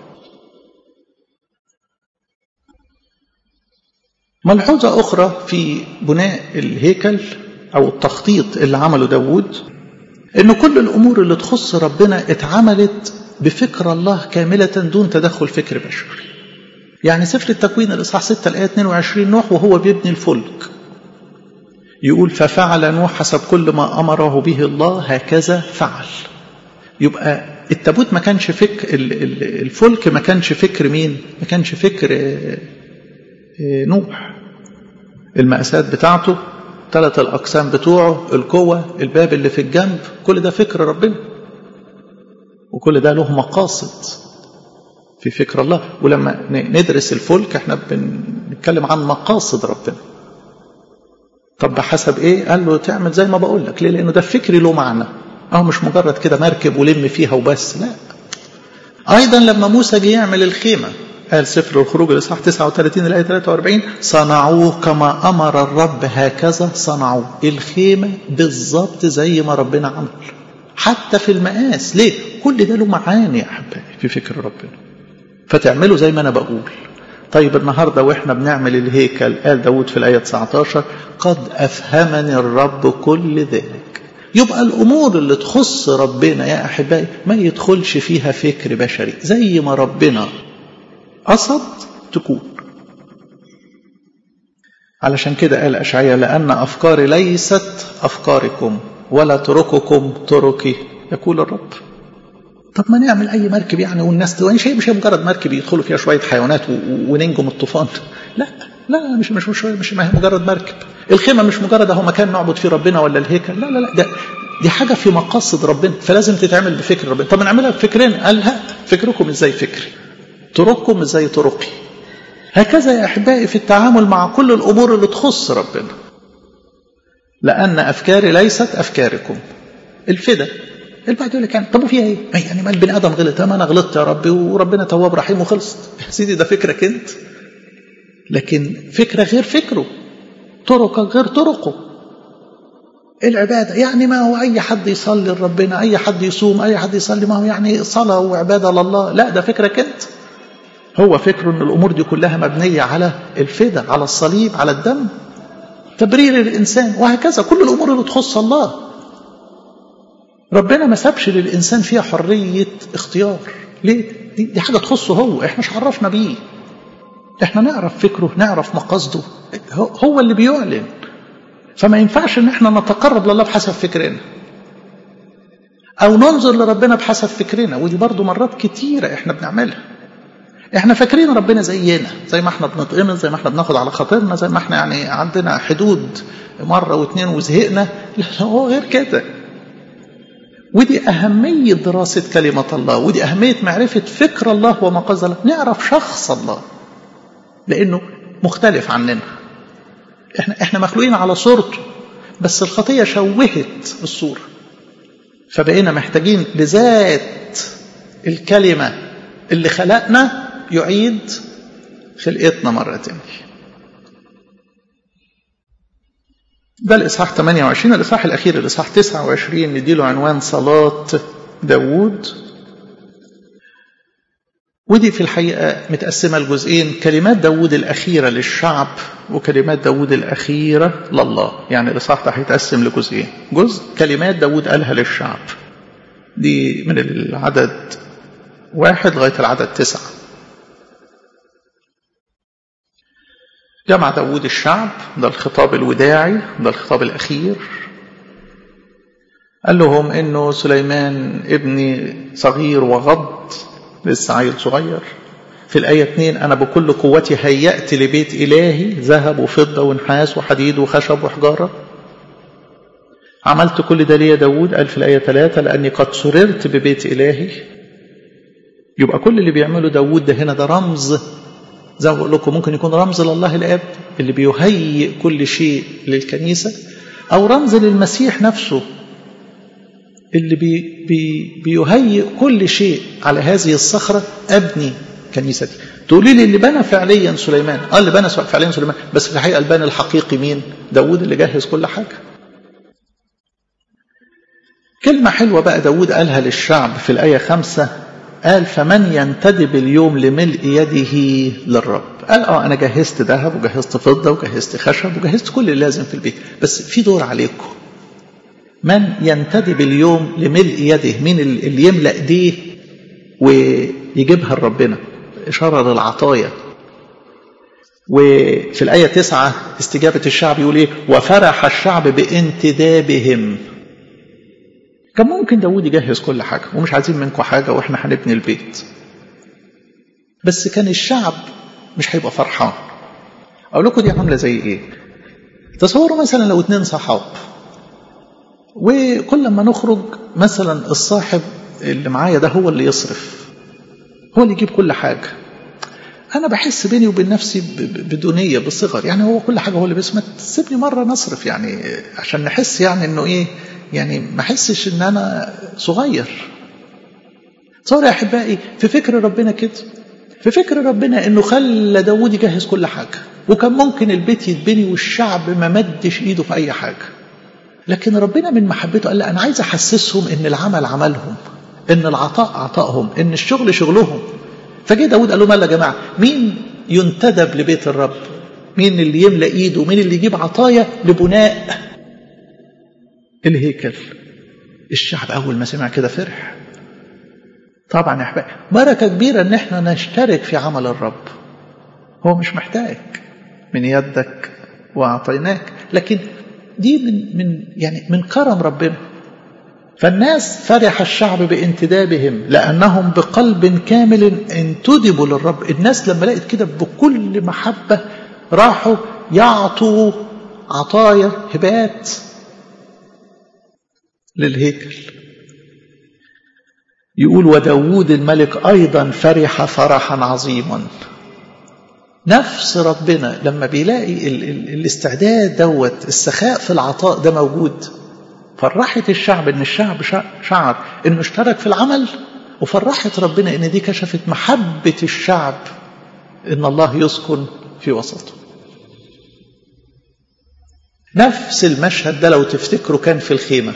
ملحوظة أخرى في بناء الهيكل أو التخطيط اللي عمله داوود إن كل الأمور اللي تخص ربنا اتعملت بفكر الله كاملة دون تدخل فكر بشري يعني سفر التكوين الإصحاح 6 الآية 22 نوح وهو بيبني الفلك يقول ففعل نوح حسب كل ما أمره به الله هكذا فعل يبقى التابوت ما كانش فكر الفلك ما كانش فكر مين ما كانش فكر نوح المقاسات بتاعته ثلاث الأقسام بتوعه القوة الباب اللي في الجنب كل ده فكر ربنا وكل ده له مقاصد في فكر الله ولما ندرس الفلك احنا بنتكلم عن مقاصد ربنا طب بحسب ايه قال له تعمل زي ما بقول لك ليه لانه ده فكري له معنى اه مش مجرد كده مركب ولم فيها وبس لا ايضا لما موسى جه يعمل الخيمه قال سفر الخروج الاصحاح 39 الايه 43 صنعوه كما امر الرب هكذا صنعوه الخيمه بالظبط زي ما ربنا عمل حتى في المقاس ليه كل ده له معاني يا احبائي في فكر ربنا فتعملوا زي ما انا بقول طيب النهارده واحنا بنعمل الهيكل قال داود في الايه 19 قد افهمني الرب كل ذلك يبقى الامور اللي تخص ربنا يا احبائي ما يدخلش فيها فكر بشري زي ما ربنا قصد تكون علشان كده قال اشعياء لان افكاري ليست افكاركم ولا طرقكم طرقي يقول الرب طب ما نعمل اي مركب يعني والناس مش هي مش مجرد مركب يدخلوا فيها شويه حيوانات وننجو من الطوفان لا لا مش مش مش مش ما هي مجرد مركب الخيمه مش مجرد اهو مكان نعبد فيه ربنا ولا الهيكل لا لا لا ده دي حاجه في مقاصد ربنا فلازم تتعمل بفكر ربنا طب نعملها بفكرنا قال لا فكركم ازاي فكري طرقكم ازاي طرقي هكذا يا احبائي في التعامل مع كل الامور اللي تخص ربنا لان افكاري ليست افكاركم الفدا البعض يقول لك يعني طب وفيها ايه؟ يعني ما البني ادم غلط ما انا غلطت يا ربي وربنا تواب رحيم وخلصت يا سيدي ده فكرك انت لكن فكره غير فكره طرقك غير طرقه العبادة يعني ما هو أي حد يصلي لربنا أي حد يصوم أي حد يصلي ما هو يعني صلاة وعبادة لله لا ده فكرك أنت هو فكره أن الأمور دي كلها مبنية على الفدا على الصليب على الدم تبرير الإنسان وهكذا كل الأمور اللي تخص الله ربنا ما سابش للإنسان فيها حرية اختيار ليه؟ دي, دي حاجة تخصه هو احنا مش عرفنا بيه احنا نعرف فكره نعرف مقاصده هو اللي بيعلن فما ينفعش ان احنا نتقرب لله بحسب فكرنا او ننظر لربنا بحسب فكرنا ودي برضو مرات كتيرة احنا بنعملها احنا فاكرين ربنا زينا زي ما احنا بنتقمص زي ما احنا بناخد على خاطرنا زي ما احنا يعني عندنا حدود مرة واثنين وزهقنا لا هو غير كده ودي أهمية دراسة كلمة الله ودي أهمية معرفة فكر الله ومقاصد الله نعرف شخص الله لأنه مختلف عننا احنا احنا مخلوقين على صورته بس الخطيه شوهت الصوره فبقينا محتاجين لذات الكلمه اللي خلقنا يعيد خلقتنا مره تانية ده الاصحاح 28 الاصحاح الاخير الاصحاح 29 نديله عنوان صلاه داوود ودي في الحقيقة متقسمة لجزئين كلمات داود الأخيرة للشعب وكلمات داود الأخيرة لله يعني الإصحاح ده هيتقسم لجزئين جزء كلمات داود قالها للشعب دي من العدد واحد لغاية العدد تسعة جمع داود الشعب ده الخطاب الوداعي ده الخطاب الأخير قال لهم إنه سليمان ابني صغير وغض لسه عيل صغير في الآية 2 أنا بكل قوتي هيأت لبيت إلهي ذهب وفضة ونحاس وحديد وخشب وحجارة عملت كل ده ليه يا داود قال في الآية 3 لأني قد سررت ببيت إلهي يبقى كل اللي بيعمله داود ده هنا ده رمز زي ما بقول لكم ممكن يكون رمز لله الاب اللي بيهيئ كل شيء للكنيسه او رمز للمسيح نفسه اللي بي بي بيهيئ كل شيء على هذه الصخره ابني كنيستي تقولي لي اللي بنى فعليا سليمان اه اللي بنى فعليا سليمان بس في الحقيقه الباني الحقيقي مين داود اللي جهز كل حاجه كلمه حلوه بقى داود قالها للشعب في الايه خمسة قال فمن ينتدب اليوم لملء يده للرب قال اه انا جهزت ذهب وجهزت فضه وجهزت خشب وجهزت كل اللي لازم في البيت بس في دور عليكم من ينتدب اليوم لملء يده مين اللي يملا ايديه ويجيبها لربنا اشاره للعطايا وفي الآية تسعة استجابة الشعب يقول إيه وفرح الشعب بانتدابهم كان ممكن داود يجهز كل حاجة ومش عايزين منكم حاجة وإحنا هنبني البيت بس كان الشعب مش هيبقى فرحان أقول لكم دي عاملة زي إيه تصوروا مثلا لو اتنين صحاب وكل ما نخرج مثلا الصاحب اللي معايا ده هو اللي يصرف هو اللي يجيب كل حاجة أنا بحس بيني وبين نفسي بدونية بالصغر يعني هو كل حاجة هو اللي بس ما تسيبني مرة نصرف يعني عشان نحس يعني إنه إيه يعني ما احسش ان انا صغير صار يا احبائي في فكر ربنا كده في فكر ربنا انه خلى داود يجهز كل حاجه وكان ممكن البيت يتبني والشعب ما مدش ايده في اي حاجه لكن ربنا من محبته قال لا انا عايز احسسهم ان العمل عملهم ان العطاء عطائهم ان الشغل شغلهم فجه داود قال لهم يا جماعه مين ينتدب لبيت الرب مين اللي يملى ايده مين اللي يجيب عطايا لبناء الهيكل الشعب أول ما سمع كده فرح طبعا يا أحبابي بركة كبيرة إن إحنا نشترك في عمل الرب هو مش محتاج من يدك وأعطيناك لكن دي من من يعني من كرم ربنا فالناس فرح الشعب بانتدابهم لأنهم بقلب كامل انتدبوا للرب الناس لما لقيت كده بكل محبة راحوا يعطوا عطايا هبات للهيكل يقول وداود الملك أيضا فرح فرحا عظيما نفس ربنا لما بيلاقي ال ال الاستعداد دوت السخاء في العطاء ده موجود فرحت الشعب ان الشعب شعر انه اشترك في العمل وفرحت ربنا ان دي كشفت محبة الشعب ان الله يسكن في وسطه نفس المشهد ده لو تفتكروا كان في الخيمه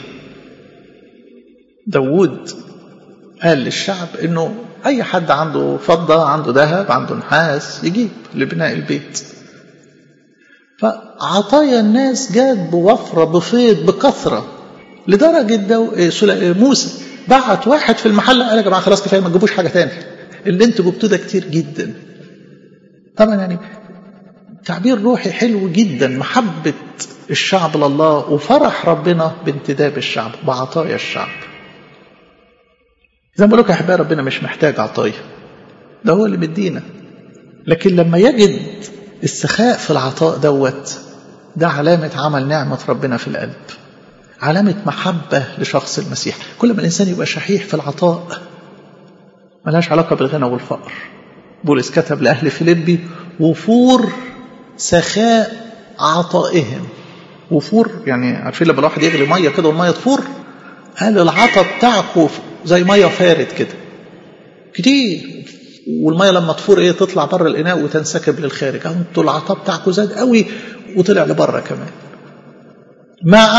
داود قال للشعب انه اي حد عنده فضة عنده ذهب عنده نحاس يجيب لبناء البيت فعطايا الناس جات بوفرة بفيض بكثرة لدرجة دو... موسى بعت واحد في المحل قال يا جماعة خلاص كفاية ما تجيبوش حاجة تاني اللي انتوا جبتوه ده كتير جدا طبعا يعني تعبير روحي حلو جدا محبة الشعب لله وفرح ربنا بانتداب الشعب بعطايا الشعب زي ما بقول لكم يا احبائي ربنا مش محتاج عطايا ده هو اللي مدينا لكن لما يجد السخاء في العطاء دوت ده علامة عمل نعمة ربنا في القلب علامة محبة لشخص المسيح كل ما الإنسان يبقى شحيح في العطاء ملهاش علاقة بالغنى والفقر بولس كتب لأهل فيليبي وفور سخاء عطائهم وفور يعني عارفين لما الواحد يغلي ميه كده والميه تفور قال العطا بتاعكم زي ميه فارد كده كتير والميه لما تفور ايه تطلع بره الاناء وتنسكب للخارج انتوا العطاء بتاعكم زاد قوي وطلع لبره كمان مع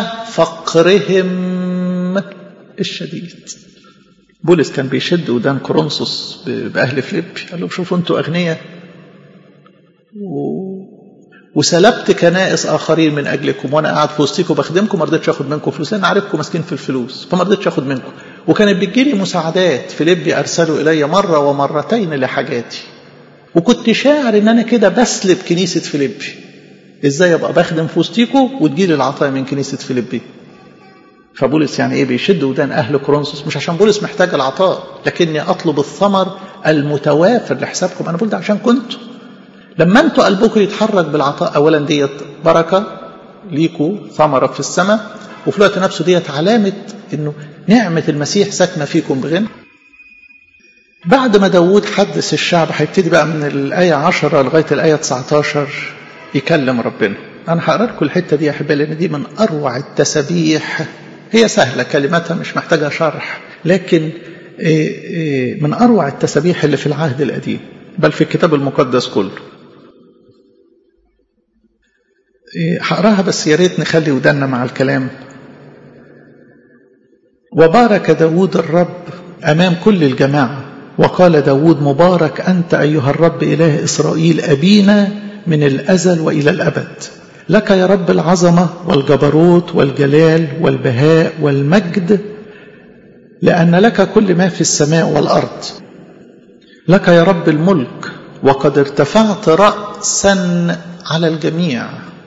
فقرهم الشديد بولس كان بيشد ودان كورنثوس باهل فيليب قال لهم شوفوا انتوا اغنياء و... وسلبت كنائس اخرين من اجلكم وانا قاعد في وسطيكم بخدمكم ما رضيتش اخد منكم فلوس لان عارفكم ماسكين في الفلوس فما رضيتش اخد منكم وكانت بتجيلي مساعدات فيليبي ارسلوا الي مره ومرتين لحاجاتي وكنت شاعر ان انا كده بسلب كنيسه فيليبي ازاي ابقى بخدم في وسطيكوا وتجيلي العطايا من كنيسه فيليبي فبولس يعني ايه بيشد ودان اهل كورنثوس مش عشان بولس محتاج العطاء لكني اطلب الثمر المتوافر لحسابكم انا بقول ده عشان كنتوا لما انتوا قلبكم يتحرك بالعطاء اولا ديت بركه ليكوا ثمره في السماء وفي الوقت نفسه ديت علامه انه نعمه المسيح ساكنه فيكم بغنى بعد ما داوود حدث الشعب هيبتدي بقى من الآية 10 لغاية الآية 19 يكلم ربنا أنا هقرا لكم الحتة دي يا أحبائي لأن دي من أروع التسابيح هي سهلة كلماتها مش محتاجة شرح لكن من أروع التسابيح اللي في العهد القديم بل في الكتاب المقدس كله هقراها بس يا ريت نخلي ودنا مع الكلام وبارك داود الرب أمام كل الجماعة وقال داود مبارك أنت أيها الرب إله إسرائيل أبينا من الأزل وإلى الأبد لك يا رب العظمة والجبروت والجلال والبهاء والمجد لأن لك كل ما في السماء والأرض لك يا رب الملك وقد ارتفعت رأسا على الجميع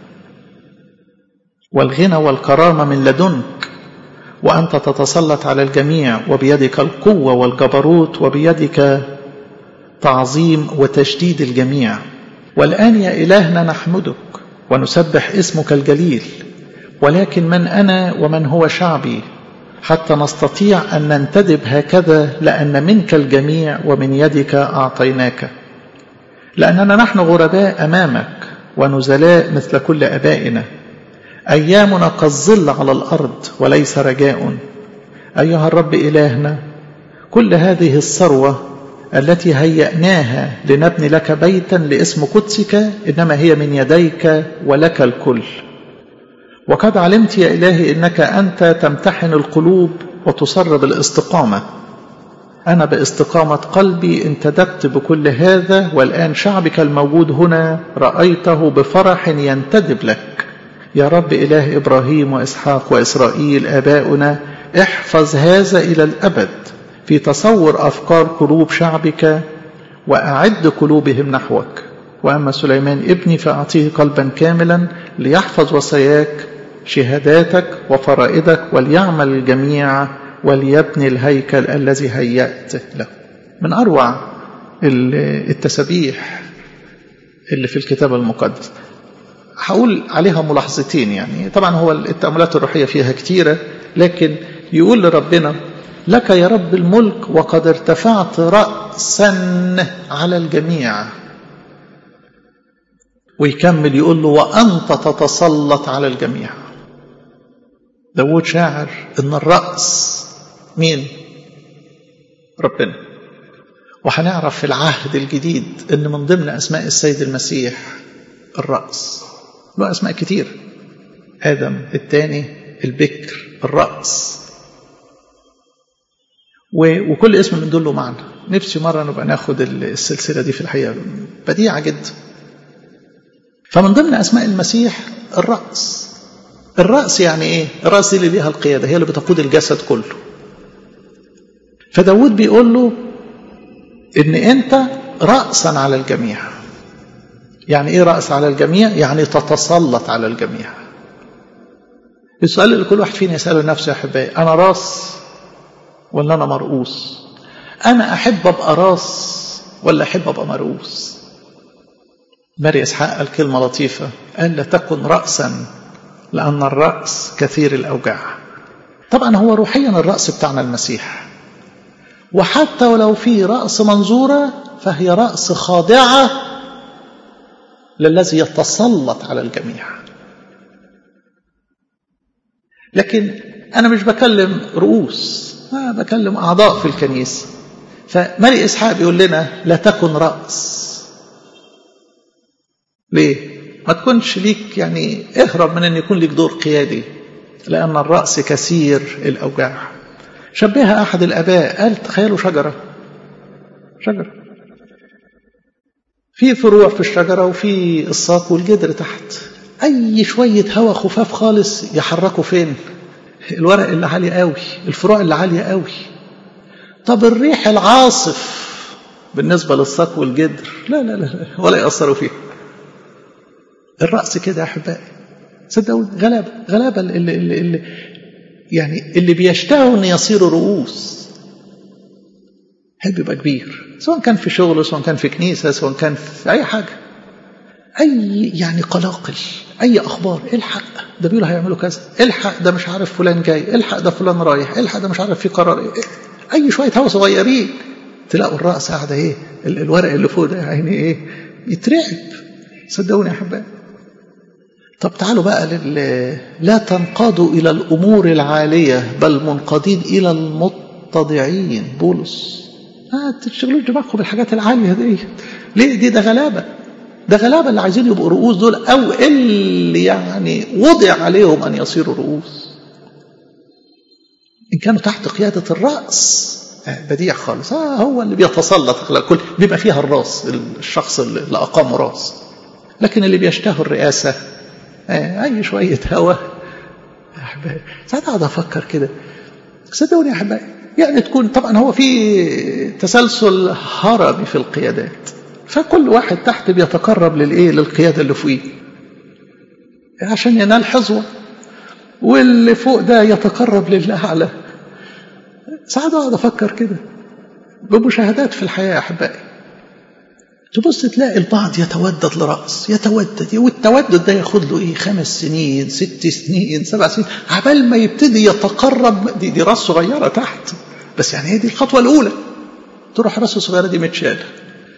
والغنى والكرامة من لدنك وأنت تتسلط على الجميع وبيدك القوة والجبروت وبيدك تعظيم وتشديد الجميع والآن يا إلهنا نحمدك ونسبح اسمك الجليل ولكن من أنا ومن هو شعبي حتى نستطيع أن ننتدب هكذا لأن منك الجميع ومن يدك أعطيناك لأننا نحن غرباء أمامك ونزلاء مثل كل أبائنا أيامنا كالظل على الأرض وليس رجاء أيها الرب إلهنا كل هذه الثروة التي هيأناها لنبني لك بيتا لاسم قدسك إنما هي من يديك ولك الكل وقد علمت يا إلهي إنك أنت تمتحن القلوب وتصر بالاستقامة أنا باستقامة قلبي انتدبت بكل هذا والآن شعبك الموجود هنا رأيته بفرح ينتدب لك يا رب إله إبراهيم وإسحاق وإسرائيل آباؤنا احفظ هذا إلى الأبد في تصور أفكار قلوب شعبك وأعد قلوبهم نحوك وأما سليمان ابني فأعطيه قلبا كاملا ليحفظ وصاياك شهاداتك وفرائدك وليعمل الجميع وليبني الهيكل الذي هيأت له من أروع التسابيح اللي في الكتاب المقدس هقول عليها ملاحظتين يعني طبعا هو التأملات الروحية فيها كتيرة لكن يقول لربنا لك يا رب الملك وقد ارتفعت رأسا على الجميع ويكمل يقول له وأنت تتسلط على الجميع داود شاعر ان الرأس مين ربنا وهنعرف في العهد الجديد ان من ضمن اسماء السيد المسيح الرأس له اسماء كتير ادم الثاني البكر الرأس وكل اسم من دول له معنى نفسي مرة نبقى ناخد السلسلة دي في الحقيقة بديعة جدا فمن ضمن أسماء المسيح الرأس الرأس يعني إيه؟ الرأس دي اللي ليها القيادة هي اللي بتقود الجسد كله فداود بيقول له إن أنت رأسا على الجميع يعني إيه رأس على الجميع؟ يعني تتسلط على الجميع السؤال اللي كل واحد فينا يسأله نفسه يا أحبائي أنا راس ولا أنا مرؤوس أنا أحب أبقى راس ولا أحب أبقى مرؤوس ماري إسحاق قال كلمة لطيفة قال لا تكن رأسا لأن الرأس كثير الأوجاع طبعا هو روحيا الرأس بتاعنا المسيح وحتى ولو في رأس منظورة فهي رأس خاضعة للذي يتسلط على الجميع لكن أنا مش بكلم رؤوس أنا بكلم أعضاء في الكنيسة فماري إسحاق بيقول لنا لا تكن رأس ليه؟ ما تكونش ليك يعني اهرب من ان يكون ليك دور قيادي لان الراس كثير الاوجاع شبهها احد الاباء قال تخيلوا شجره شجره في فروع في الشجره وفي الساق والجدر تحت اي شويه هواء خفاف خالص يحركوا فين الورق اللي عالي قوي الفروع اللي عاليه قوي طب الريح العاصف بالنسبة للساق والجدر لا لا لا ولا يأثروا فيه الرأس كده يا أحبائي صدقوني غلابة غلابة اللي, اللي, اللي يعني اللي بيشتهوا أن يصيروا رؤوس حب يبقى كبير سواء كان في شغله سواء كان في كنيسة سواء كان في أي حاجة أي يعني قلاقل أي أخبار الحق ده بيقولوا هيعملوا كذا الحق ده مش عارف فلان جاي الحق ده فلان رايح الحق ده مش عارف في قرار إيه. أي شوية هوا صغيرين تلاقوا الرأس قاعدة إيه الورق اللي فوق ده يعني إيه يترعب صدقوني يا أحبائي طب تعالوا بقى لل... لا تنقادوا إلى الأمور العالية بل منقادين إلى المتضعين بولس ما تشغلوش دماغكم بالحاجات العالية دي ليه دي ده غلابة ده غلابة اللي عايزين يبقوا رؤوس دول أو اللي يعني وضع عليهم أن يصيروا رؤوس إن كانوا تحت قيادة الرأس بديع خالص آه هو اللي بيتسلط على الكل بيبقى فيها الراس الشخص اللي أقام راس لكن اللي بيشتهوا الرئاسة آه أي شوية هوا ساعات أقعد أفكر كده صدقوني يا أحبائي يعني تكون طبعا هو في تسلسل هرمي في القيادات فكل واحد تحت بيتقرب للايه للقياده اللي فوقيه عشان ينال حظوه واللي فوق ده يتقرب للاعلى ساعات اقعد افكر كده بمشاهدات في الحياه يا احبائي تبص تلاقي البعض يتودد لرأس يتودد والتودد ده ياخد له ايه خمس سنين ست سنين سبع سنين عبال ما يبتدي يتقرب دي, دي راس صغيرة تحت بس يعني هي دي الخطوة الأولى تروح راس الصغيرة دي متشالة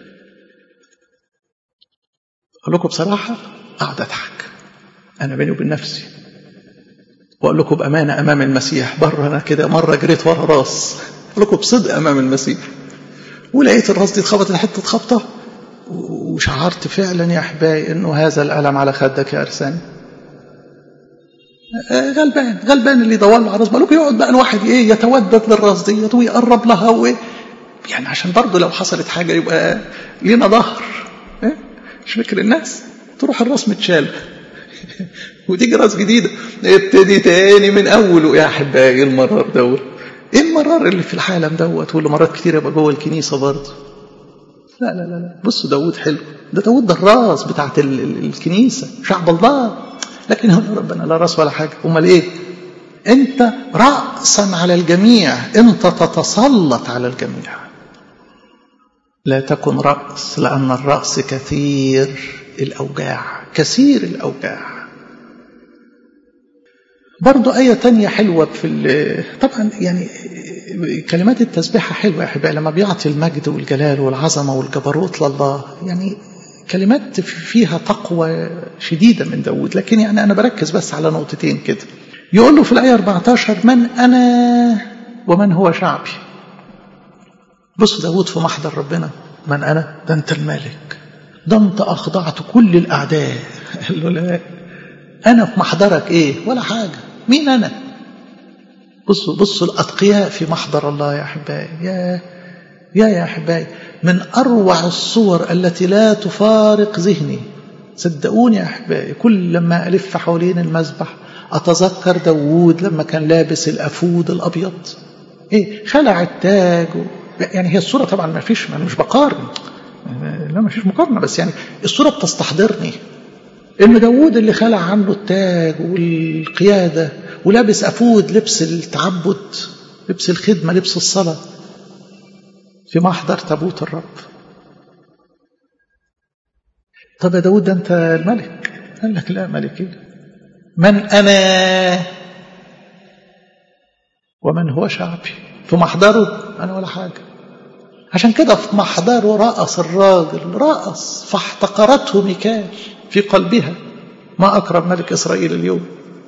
أقول لكم بصراحة أقعد أضحك أنا بيني وبين نفسي وأقول لكم بأمانة أمام المسيح بره أنا كده مرة جريت ورا راس أقول لكم بصدق أمام المسيح ولقيت الراس دي اتخبطت حتة خبطة وشعرت فعلا يا أحبائي أنه هذا الألم على خدك يا أرساني غلبان غلبان اللي يدور له على راس بالك يقعد بقى الواحد ايه يتودد للراس ديت ويقرب لها و يعني عشان برضه لو حصلت حاجه يبقى لينا ظهر إيه؟ مش فكر الناس تروح الراس متشال وتيجي راس جديده ابتدي تاني من اوله يا احبائي المرار دوت ايه المرار اللي في العالم دوت واللي مرات كتير يبقى جوه الكنيسه برضه لا لا لا لا بصوا داوود حلو ده داوود ده الراس بتاعت ال ال الكنيسه شعب الله لكن هو ربنا لا راس ولا حاجه امال ايه انت راسا على الجميع انت تتسلط على الجميع لا تكن راس لان الراس كثير الاوجاع كثير الاوجاع برضو آية تانية حلوة في طبعا يعني كلمات التسبيحة حلوة يا أحبائي لما بيعطي المجد والجلال والعظمة والجبروت لله يعني كلمات فيها تقوى شديدة من داود لكن يعني أنا بركز بس على نقطتين كده يقول له في الآية 14 من أنا ومن هو شعبي بص داود في محضر ربنا من أنا ده أنت الملك ده أنت أخضعت كل الأعداء قال له لا أنا في محضرك إيه ولا حاجة مين أنا بصوا بصوا الأتقياء في محضر الله يا أحبائي يا يا يا أحبائي من أروع الصور التي لا تفارق ذهني صدقوني يا أحبائي كل لما ألف حوالين المذبح أتذكر داوود لما كان لابس الأفود الأبيض إيه خلع التاج و... يعني هي الصورة طبعا ما فيش أنا مش بقارن لا ما فيش مقارنة بس يعني الصورة بتستحضرني إن داوود اللي خلع عنه التاج والقيادة ولابس أفود لبس التعبد لبس الخدمة لبس الصلاة في محضر تابوت الرب طب يا داود ده انت الملك قال لك لا ملك ايه من انا ومن هو شعبي في محضره انا ولا حاجه عشان كده في محضره رأس الراجل رأس فاحتقرته ميكال في قلبها ما أكرم ملك إسرائيل اليوم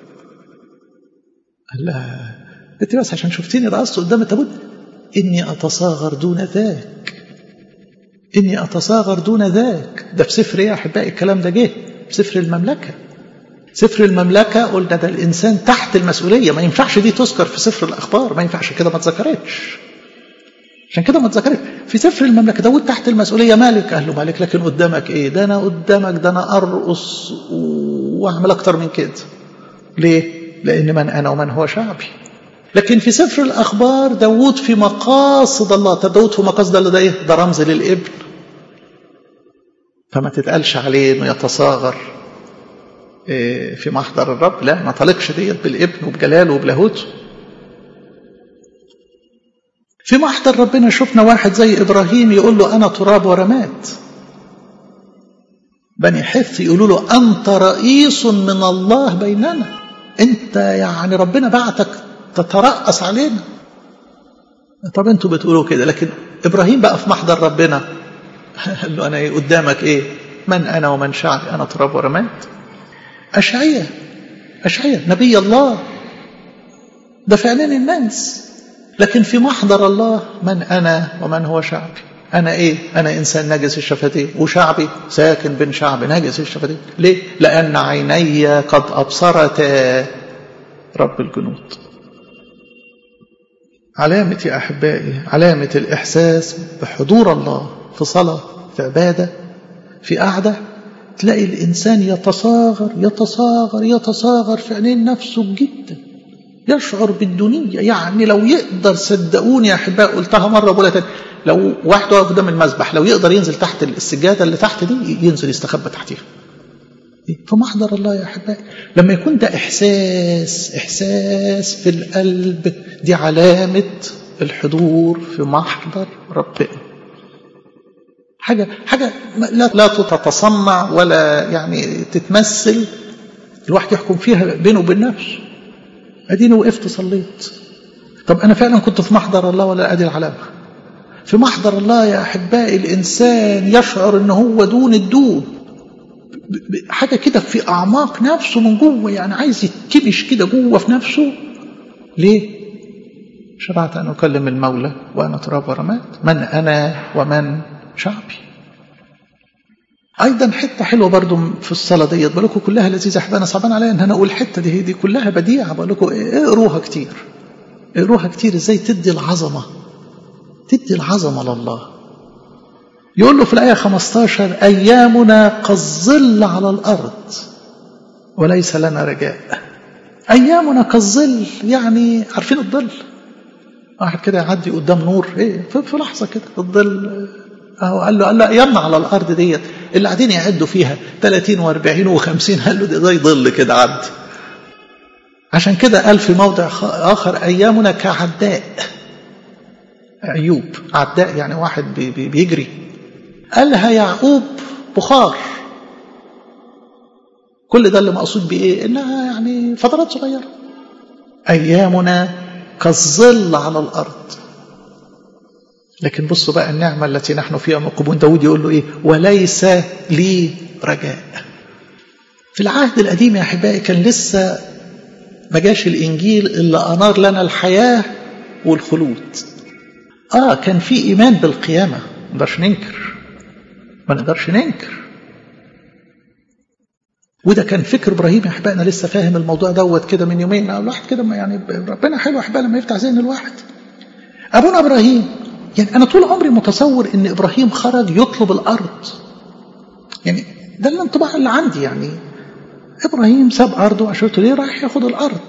قال لها انت بس عشان شفتيني رأسته قدام التابوت إني أتصاغر دون ذاك إني أتصاغر دون ذاك ده في سفر إيه يا أحبائي الكلام ده جه في سفر المملكة سفر المملكة قلنا ده الإنسان تحت المسؤولية ما ينفعش دي تذكر في سفر الأخبار ما ينفعش كده ما اتذكرتش عشان كده ما اتذكرتش في سفر المملكة داود تحت المسؤولية مالك قال له مالك لكن قدامك إيه ده أنا قدامك ده أنا أرقص وأعمل أكتر من كده ليه؟ لأن من أنا ومن هو شعبي لكن في سفر الأخبار داود في مقاصد الله طب داود في مقاصد الله ده إيه؟ ده رمز للابن فما تتقالش عليه إنه يتصاغر في محضر الرب لا ما طلقش ديت بالابن وبجلاله وبلاهوته في محضر ربنا شفنا واحد زي إبراهيم يقول له أنا تراب ورماد بني حث يقولوا له أنت رئيس من الله بيننا أنت يعني ربنا بعتك تترأس علينا طب أنتوا بتقولوا كده لكن إبراهيم بقى في محضر ربنا قال له أنا إيه قدامك إيه من أنا ومن شعبي أنا تراب ورماد أشعية أشعية نبي الله ده في عينين الناس لكن في محضر الله من أنا ومن هو شعبي أنا إيه أنا إنسان نجس الشفتين وشعبي ساكن بين شعب نجس الشفتين ليه لأن عيني قد أبصرتا رب الجنود علامة يا أحبائي علامة الإحساس بحضور الله في صلاة في عبادة في قعدة تلاقي الإنسان يتصاغر يتصاغر يتصاغر في عينين نفسه جدا يشعر بالدنيا يعني لو يقدر صدقوني يا أحباء قلتها مرة بقولها تاني لو واحد واقف قدام المذبح لو يقدر ينزل تحت السجادة اللي تحت دي ينزل يستخبى تحتيها في محضر الله يا أحبائي لما يكون ده إحساس إحساس في القلب دي علامة الحضور في محضر ربنا حاجة حاجة لا لا تتصنع ولا يعني تتمثل الواحد يحكم فيها بينه وبين نفسه اديني وقفت صليت طب انا فعلا كنت في محضر الله ولا ادي العلامه في محضر الله يا احبائي الانسان يشعر ان هو دون الدون حاجه كده في اعماق نفسه من جوه يعني عايز يتكبش كده جوه في نفسه ليه شرعت ان اكلم المولى وانا تراب ورماد من انا ومن شعبي ايضا حته حلوه برضو في الصلاه ديت بقول لكم كلها لذيذه احبائي انا صعبان عليا ان انا اقول الحته دي دي كلها بديعه بقول لكم اقروها كتير اقروها كتير ازاي تدي العظمه تدي العظمه لله يقول له في الايه 15 ايامنا كالظل على الارض وليس لنا رجاء ايامنا كالظل يعني عارفين الظل واحد كده يعدي قدام نور ايه في لحظه كده الظل اهو قال له قال له ايامنا على الارض ديت اللي قاعدين يعدوا فيها 30 و40 و50 قال له ده زي ظل كده عدي عشان كده قال في موضع اخر ايامنا كعداء ايوب عداء يعني واحد بي بي بيجري قالها يعقوب بخار كل ده اللي مقصود بايه انها يعني فترات صغيره ايامنا كالظل على الارض لكن بصوا بقى النعمة التي نحن فيها مقبون داود يقول له إيه وليس لي رجاء في العهد القديم يا أحبائي كان لسه ما جاش الإنجيل اللي أنار لنا الحياة والخلود آه كان في إيمان بالقيامة ما نقدرش ننكر ما نقدرش ننكر وده كان فكر ابراهيم يا احبائي انا لسه فاهم الموضوع دوت كده من يومين الواحد كده يعني ربنا حلو يا احبائي لما يفتح ذهن الواحد ابونا ابراهيم يعني أنا طول عمري متصور إن إبراهيم خرج يطلب الأرض يعني ده الانطباع اللي عندي يعني إبراهيم ساب أرضه وعشرته ليه رايح ياخد الأرض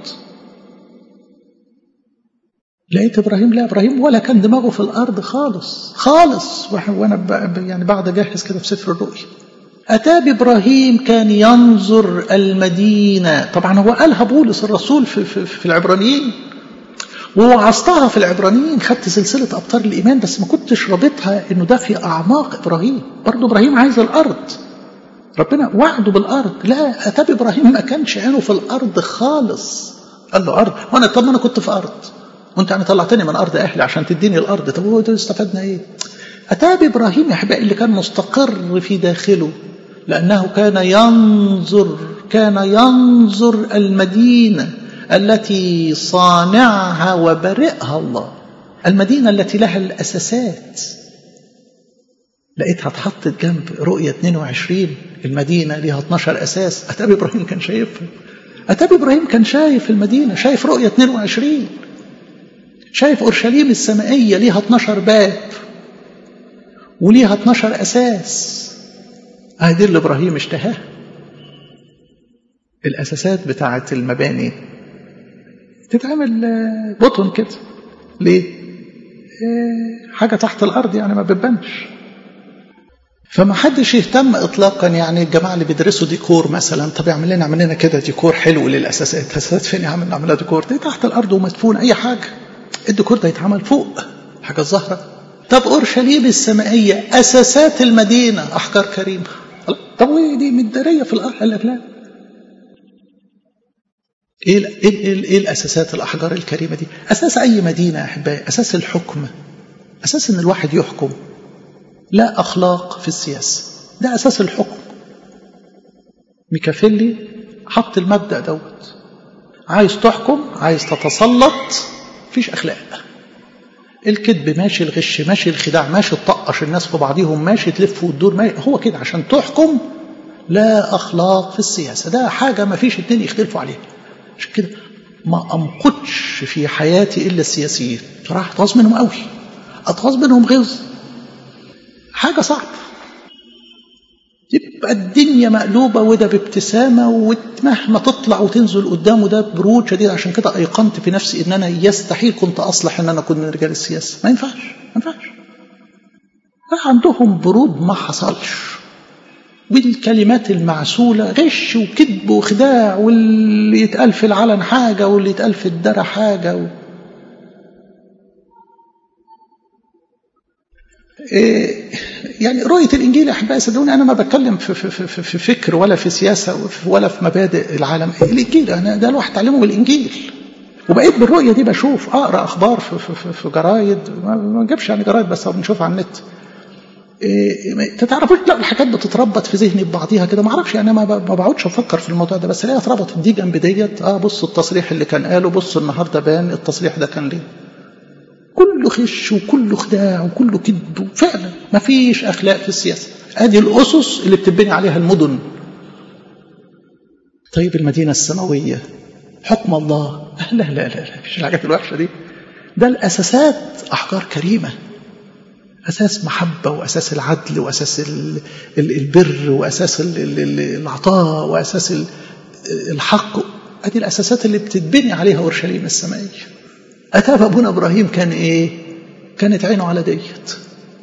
لقيت إبراهيم لا إبراهيم ولا كان دماغه في الأرض خالص خالص وأنا يعني بعد أجهز كده في سفر الرؤيا أتى بإبراهيم كان ينظر المدينة طبعا هو قالها بولس الرسول في, في, في العبرانيين ووعظتها في العبرانيين خدت سلسلة أبطال الإيمان بس ما كنتش رابطها إنه ده في أعماق إبراهيم برضه إبراهيم عايز الأرض ربنا وعده بالأرض لا أتى إبراهيم ما كانش عينه في الأرض خالص قال له أرض وأنا طب ما أنا كنت في أرض وأنت يعني طلعتني من أرض أهلي عشان تديني الأرض طب هو ده استفدنا إيه أتى بإبراهيم يا أحبائي اللي كان مستقر في داخله لأنه كان ينظر كان ينظر المدينة التي صانعها وبرئها الله المدينة التي لها الأساسات لقيتها اتحطت جنب رؤية 22 المدينة ليها 12 أساس أتابي إبراهيم كان شايفها أتابي إبراهيم كان شايف المدينة شايف رؤية 22 شايف أورشليم السمائية ليها 12 باب وليها 12 أساس هذه اللي إبراهيم اشتهاها الأساسات بتاعة المباني تتعمل بطن كده ليه حاجة تحت الأرض يعني ما بتبانش فما حدش يهتم اطلاقا يعني الجماعه اللي بيدرسوا ديكور مثلا طب يعمل لنا اعمل لنا كده ديكور حلو للاساسات الاساسات فين يا عم نعملها ديكور دي تحت الارض ومدفون اي حاجه الديكور ده يتعمل فوق حاجه ظاهره طب اورشليم السمائيه اساسات المدينه احجار كريمه طب وايه دي متداريه في الارض قال لك لا ايه ايه ايه الاساسات الاحجار الكريمه دي اساس اي مدينه يا احبائي اساس الحكم اساس ان الواحد يحكم لا أخلاق في السياسة ده أساس الحكم ميكافيلي حط المبدأ دوت عايز تحكم عايز تتسلط فيش أخلاق الكذب ماشي الغش ماشي الخداع ماشي تطقش الناس في بعضهم ماشي تلف وتدور ماشي هو كده عشان تحكم لا أخلاق في السياسة ده حاجة ما فيش اتنين يختلفوا عليها عشان كده ما أمقتش في حياتي إلا السياسيين بصراحة أتغاظ منهم قوي أتغاظ منهم غيظ حاجة صعبة يبقى الدنيا مقلوبة وده بابتسامة ومهما تطلع وتنزل قدامه ده برود شديد عشان كده أيقنت في نفسي إن أنا يستحيل كنت أصلح إن أنا أكون من رجال السياسة ما ينفعش ما ينفعش عندهم برود ما حصلش والكلمات المعسولة غش وكذب وخداع واللي يتقال في العلن حاجة واللي يتقال في الدرة حاجة و... إيه يعني رؤية الإنجيل يا أحبائي صدقوني أنا ما بتكلم في, في, في, في فكر ولا في سياسة ولا في مبادئ العالم الإنجيل أنا ده الواحد تعلمه بالإنجيل وبقيت بالرؤية دي بشوف أقرأ أخبار في, في, في, في جرايد ما نجيبش يعني جرايد بس بنشوف على النت إيه تعرفوش لا الحاجات بتتربط في ذهني ببعضيها كده ما اعرفش يعني ما ما بقعدش افكر في الموضوع ده بس الاقيها اتربطت دي جنب ديت اه بص التصريح اللي كان قاله بص النهارده بان التصريح ده كان ليه كله خش وكله خداع وكله كذب فعلا ما فيش اخلاق في السياسه ادي الاسس اللي بتبني عليها المدن طيب المدينه السماويه حكم الله لا لا لا لا مفيش الحاجات الوحشه دي ده الاساسات احجار كريمه اساس محبه واساس العدل واساس البر واساس العطاء واساس الحق ادي الاساسات اللي بتتبني عليها اورشليم السمائيه أتاب أبونا إبراهيم كان إيه كانت عينه على ديت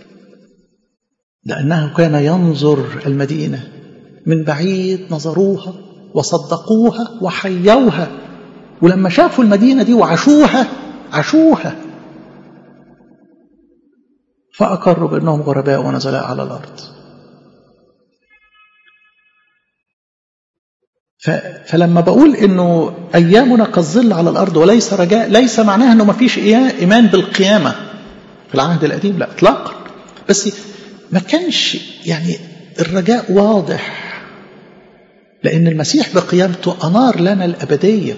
لأنه كان ينظر المدينة من بعيد نظروها وصدقوها وحيوها ولما شافوا المدينة دي وعاشوها عاشوها فأقروا بأنهم غرباء ونزلاء على الأرض فلما بقول انه ايامنا كالظل على الارض وليس رجاء ليس معناها انه ما فيش ايمان بالقيامه في العهد القديم لا اطلاقا بس ما كانش يعني الرجاء واضح لان المسيح بقيامته انار لنا الابديه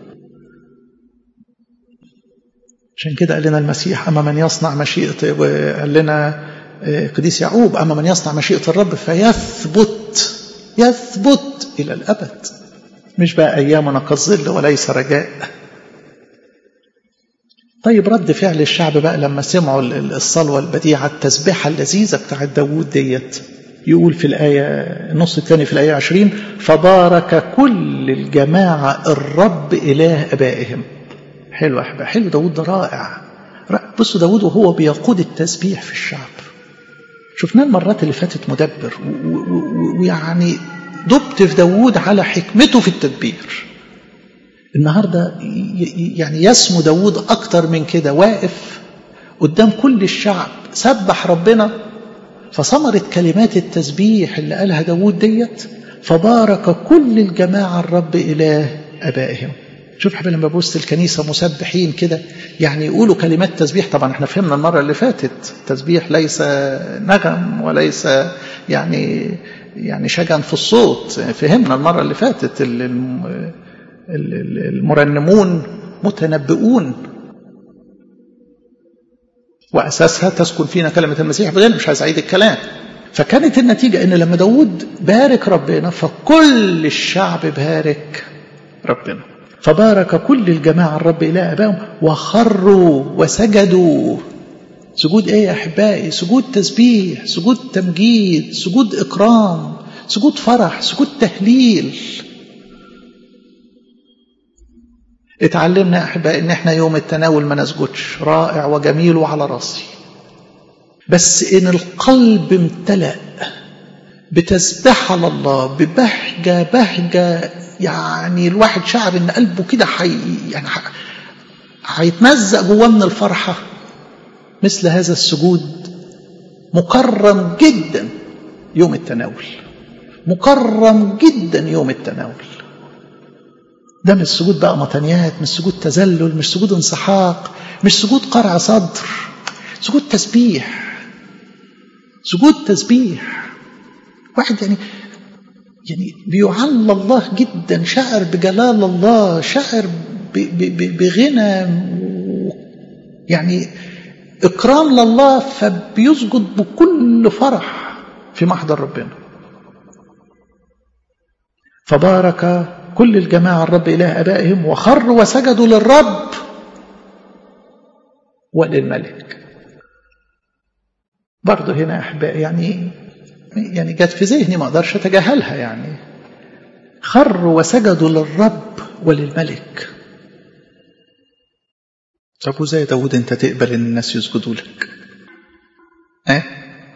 عشان كده قال لنا المسيح اما من يصنع مشيئه قال لنا قديس يعقوب اما من يصنع مشيئه الرب فيثبت يثبت إلى الأبد مش بقى أيامنا كالظل وليس رجاء طيب رد فعل الشعب بقى لما سمعوا الصلوة البديعة التسبيحة اللذيذة بتاعت داوود ديت يقول في الآية النص الثاني في الآية عشرين فبارك كل الجماعة الرب إله أبائهم حلو أحبا حلو داود ده رائع بصوا داود وهو بيقود التسبيح في الشعب شفناه المرات اللي فاتت مدبر ويعني دبت في داوود على حكمته في التدبير النهاردة يعني يسمو داوود أكتر من كده واقف قدام كل الشعب سبح ربنا فثمرة كلمات التسبيح اللي قالها داوود ديت فبارك كل الجماعة الرب إله أبائهم شوف حبيبي لما بوسط الكنيسة مسبحين كده يعني يقولوا كلمات تسبيح طبعا احنا فهمنا المرة اللي فاتت التسبيح ليس نغم وليس يعني يعني شجن في الصوت فهمنا المرة اللي فاتت المرنمون متنبئون وأساسها تسكن فينا كلمة المسيح بغير مش عايز أعيد الكلام فكانت النتيجة إن لما داود بارك ربنا فكل الشعب بارك ربنا فبارك كل الجماعة الرب إلى أبائهم وخروا وسجدوا سجود إيه يا أحبائي سجود تسبيح سجود تمجيد سجود إكرام سجود فرح سجود تهليل اتعلمنا احبائي ان احنا يوم التناول ما نسجدش رائع وجميل وعلى راسي بس ان القلب امتلأ بتسبحة لله ببهجة بهجة يعني الواحد شعر ان قلبه كده حي يعني هيتمزق جواه من الفرحة مثل هذا السجود مكرم جدا يوم التناول مكرم جدا يوم التناول ده مش سجود بقى مطنيات مش سجود تذلل مش سجود انسحاق مش سجود قرع صدر سجود تسبيح سجود تسبيح واحد يعني يعني بيعلى الله جدا شعر بجلال الله شعر بغنى يعني إكرام لله فبيسجد بكل فرح في محضر ربنا فبارك كل الجماعة الرب إله أبائهم وخروا وسجدوا للرب وللملك برضه هنا أحبائي يعني يعني جت في ذهني ما أقدرش أتجاهلها يعني خروا وسجدوا للرب وللملك طب وزي داود انت تقبل ان الناس يسجدوا لك اه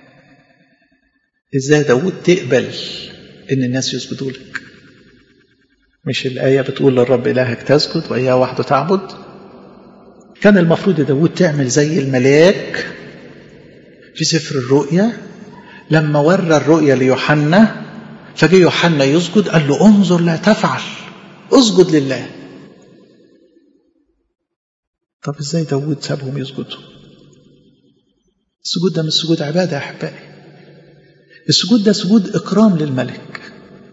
ازاي داود تقبل ان الناس يسجدوا لك مش الآية بتقول للرب إلهك تسجد وإياه وحده تعبد كان المفروض داود تعمل زي الملاك في سفر الرؤيا لما ورى الرؤيا ليوحنا فجي يوحنا يسجد قال له انظر لا تفعل اسجد لله طب ازاي داود سابهم يسجدوا السجود ده مش سجود عبادة يا أحبائي السجود ده سجود إكرام للملك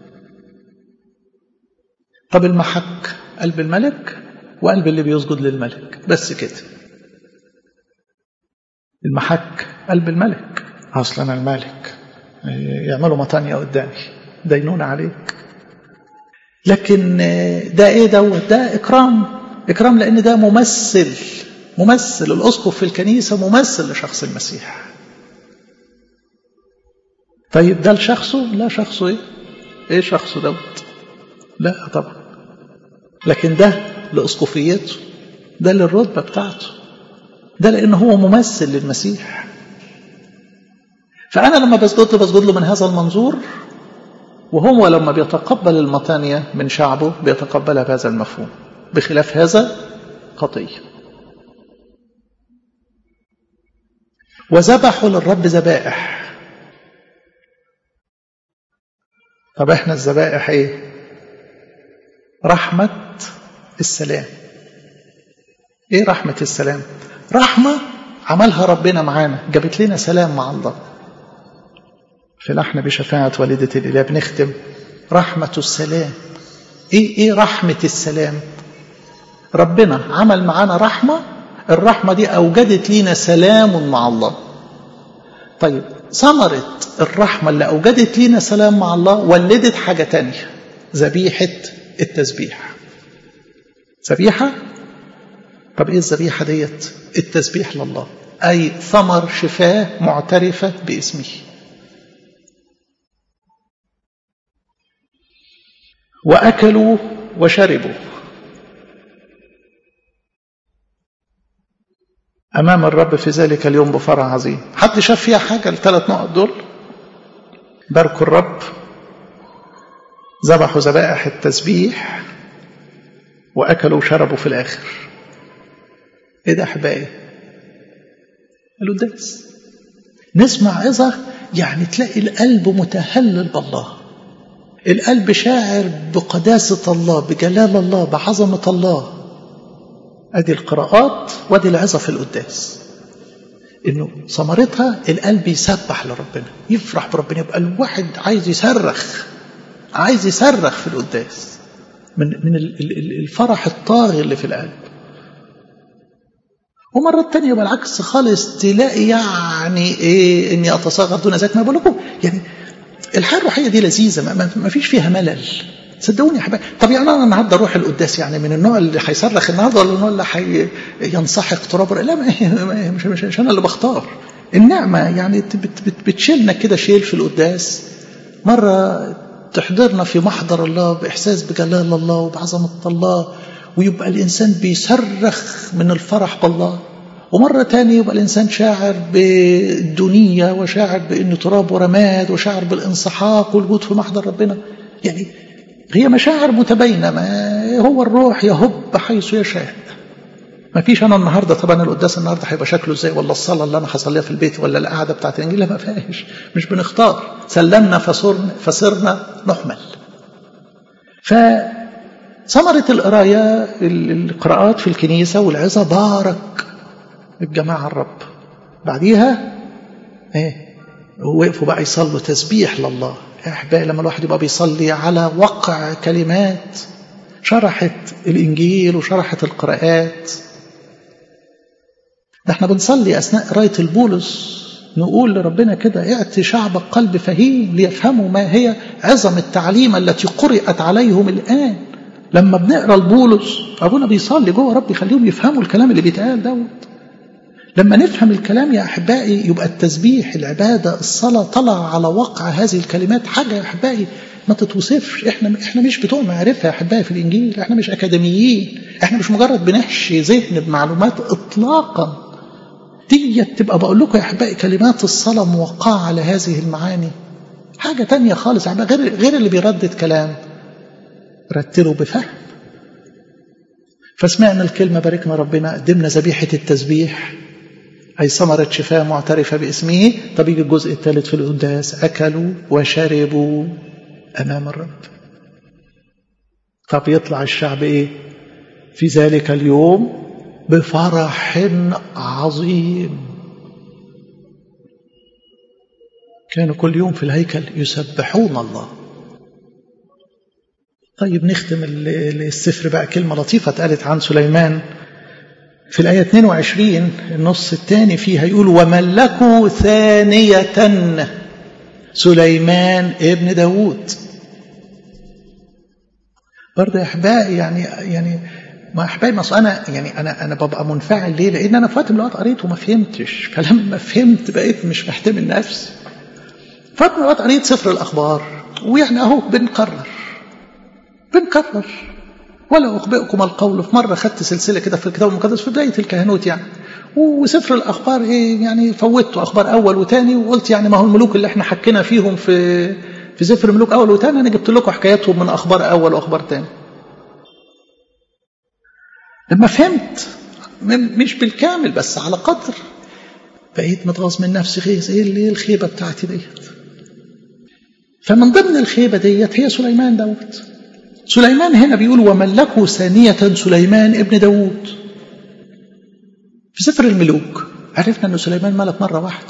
طب المحك قلب الملك وقلب اللي بيسجد للملك بس كده المحك قلب الملك اصلا انا الملك يعملوا مطانية قدامي دينون عليك لكن ده ايه دوت ده اكرام اكرام لان ده ممثل ممثل الاسقف في الكنيسه ممثل لشخص المسيح طيب ده لشخصه لا شخصه ايه ايه شخصه دوت لا طبعا لكن ده لاسقفيته ده للرتبه بتاعته ده لان هو ممثل للمسيح فانا لما بسجد له بسجد له من هذا المنظور وهو لما بيتقبل المطانية من شعبه بيتقبلها بهذا المفهوم بخلاف هذا خطية وذبحوا للرب ذبائح طب احنا الذبائح ايه رحمة السلام ايه رحمة السلام رحمة عملها ربنا معانا جابت لنا سلام مع الله في لحن بشفاعة والدة الإله بنختم رحمة السلام إيه إيه رحمة السلام ربنا عمل معانا رحمة الرحمة دي أوجدت لينا سلام مع الله طيب ثمرة الرحمة اللي أوجدت لينا سلام مع الله ولدت حاجة تانية ذبيحة التسبيح ذبيحة طب إيه الذبيحة ديت التسبيح لله أي ثمر شفاه معترفة باسمه وأكلوا وشربوا أمام الرب في ذلك اليوم بفرح عظيم حد شاف فيها حاجة الثلاث نقط دول باركوا الرب ذبحوا ذبائح التسبيح وأكلوا وشربوا في الآخر إيه ده أحبائي القداس نسمع عظة يعني تلاقي القلب متهلل بالله القلب شاعر بقداسة الله بجلال الله بعظمة الله ادي القراءات وادي العظة في القداس انه ثمرتها القلب يسبح لربنا يفرح بربنا يبقى الواحد عايز يصرخ عايز يصرخ في القداس من من الفرح الطاغي اللي في القلب ومرات تانية بالعكس خالص تلاقي يعني ايه اني اتصاغر دون ذات ما بقول لكم يعني الحياه الروحيه دي لذيذه ما, ما فيش فيها ملل صدقوني يا حبايبي طب يعني انا النهارده اروح القداس يعني من النوع اللي هيصرخ النهارده ولا النوع اللي حي ينسحق تراب لا ما مش, مش, مش انا اللي بختار النعمه يعني بت بت بتشيلنا كده شيل في القداس مره تحضرنا في محضر الله باحساس بجلال الله وبعظمه الله ويبقى الإنسان بيصرخ من الفرح بالله ومرة تانية يبقى الإنسان شاعر بالدنيا وشاعر بأنه تراب ورماد وشاعر بالانسحاق والوجود في محضر ربنا يعني هي مشاعر متباينة ما هو الروح يهب حيث يشاء ما فيش أنا النهاردة طبعا القداس النهاردة هيبقى شكله ازاي ولا الصلاة اللي أنا هصليها في البيت ولا القعدة بتاعت الإنجيل لا ما فيهاش مش بنختار سلمنا فصرنا فصرنا نحمل فثمرة القراية القراءات في الكنيسة والعظة بارك الجماعة الرب بعديها ايه وقفوا بقى يصلوا تسبيح لله يا احبائي لما الواحد يبقى بيصلي على وقع كلمات شرحت الانجيل وشرحت القراءات ده احنا بنصلي اثناء قرايه البولس نقول لربنا كده اعطي شعبك قلب فهيم ليفهموا ما هي عظم التعليم التي قرأت عليهم الآن لما بنقرا البولس ابونا بيصلي جوه رب يخليهم يفهموا الكلام اللي بيتقال دوت لما نفهم الكلام يا احبائي يبقى التسبيح العباده الصلاه طلع على وقع هذه الكلمات حاجه يا احبائي ما تتوصفش احنا احنا مش بتوع معرفه يا احبائي في الانجيل احنا مش اكاديميين احنا مش مجرد بنحشي ذهن بمعلومات اطلاقا ديت تبقى بقول لكم يا احبائي كلمات الصلاه موقعه على هذه المعاني حاجه تانية خالص غير غير اللي بيردد كلام رتلوا بفهم فسمعنا الكلمه باركنا ربنا قدمنا ذبيحه التسبيح أي ثمرة شفاء معترفة باسمه طب يجي الجزء الثالث في القداس أكلوا وشربوا أمام الرب طب يطلع الشعب إيه في ذلك اليوم بفرح عظيم كانوا كل يوم في الهيكل يسبحون الله طيب نختم السفر بقى كلمة لطيفة اتقالت عن سليمان في الآية 22 النص الثاني فيها يقول وملكوا ثانية سليمان ابن داود برضه يا أحبائي يعني يعني ما أحبائي ما أنا يعني أنا أنا ببقى منفعل ليه؟ لأن أنا في وقت من الأوقات قريت وما فهمتش فلما فهمت بقيت مش محتمل نفسي فوقت من الأوقات قريت سفر الأخبار ويعني أهو بنكرر بنكرر ولا أخبئكم القول في مرة خدت سلسلة كده في الكتاب المقدس في بداية الكهنوت يعني وسفر الأخبار إيه يعني فوتته أخبار أول وتاني وقلت يعني ما هو الملوك اللي احنا حكينا فيهم في في سفر الملوك أول وتاني أنا جبت لكم حكاياتهم من أخبار أول وأخبار تاني لما فهمت مش بالكامل بس على قدر بقيت متغاظ من نفسي غيظ ايه اللي الخيبه بتاعتي ديت فمن ضمن الخيبه ديت هي سليمان دوت سليمان هنا بيقول وملكوا ثانية سليمان ابن داود في سفر الملوك عرفنا أن سليمان ملك مرة واحدة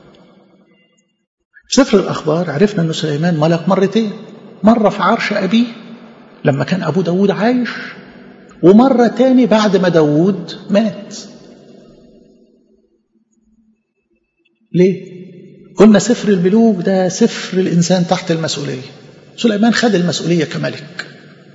في سفر الأخبار عرفنا أن سليمان ملك مرتين مرة في عرش أبيه لما كان أبو داود عايش ومرة تاني بعد ما داود مات ليه؟ قلنا سفر الملوك ده سفر الإنسان تحت المسؤولية سليمان خد المسؤولية كملك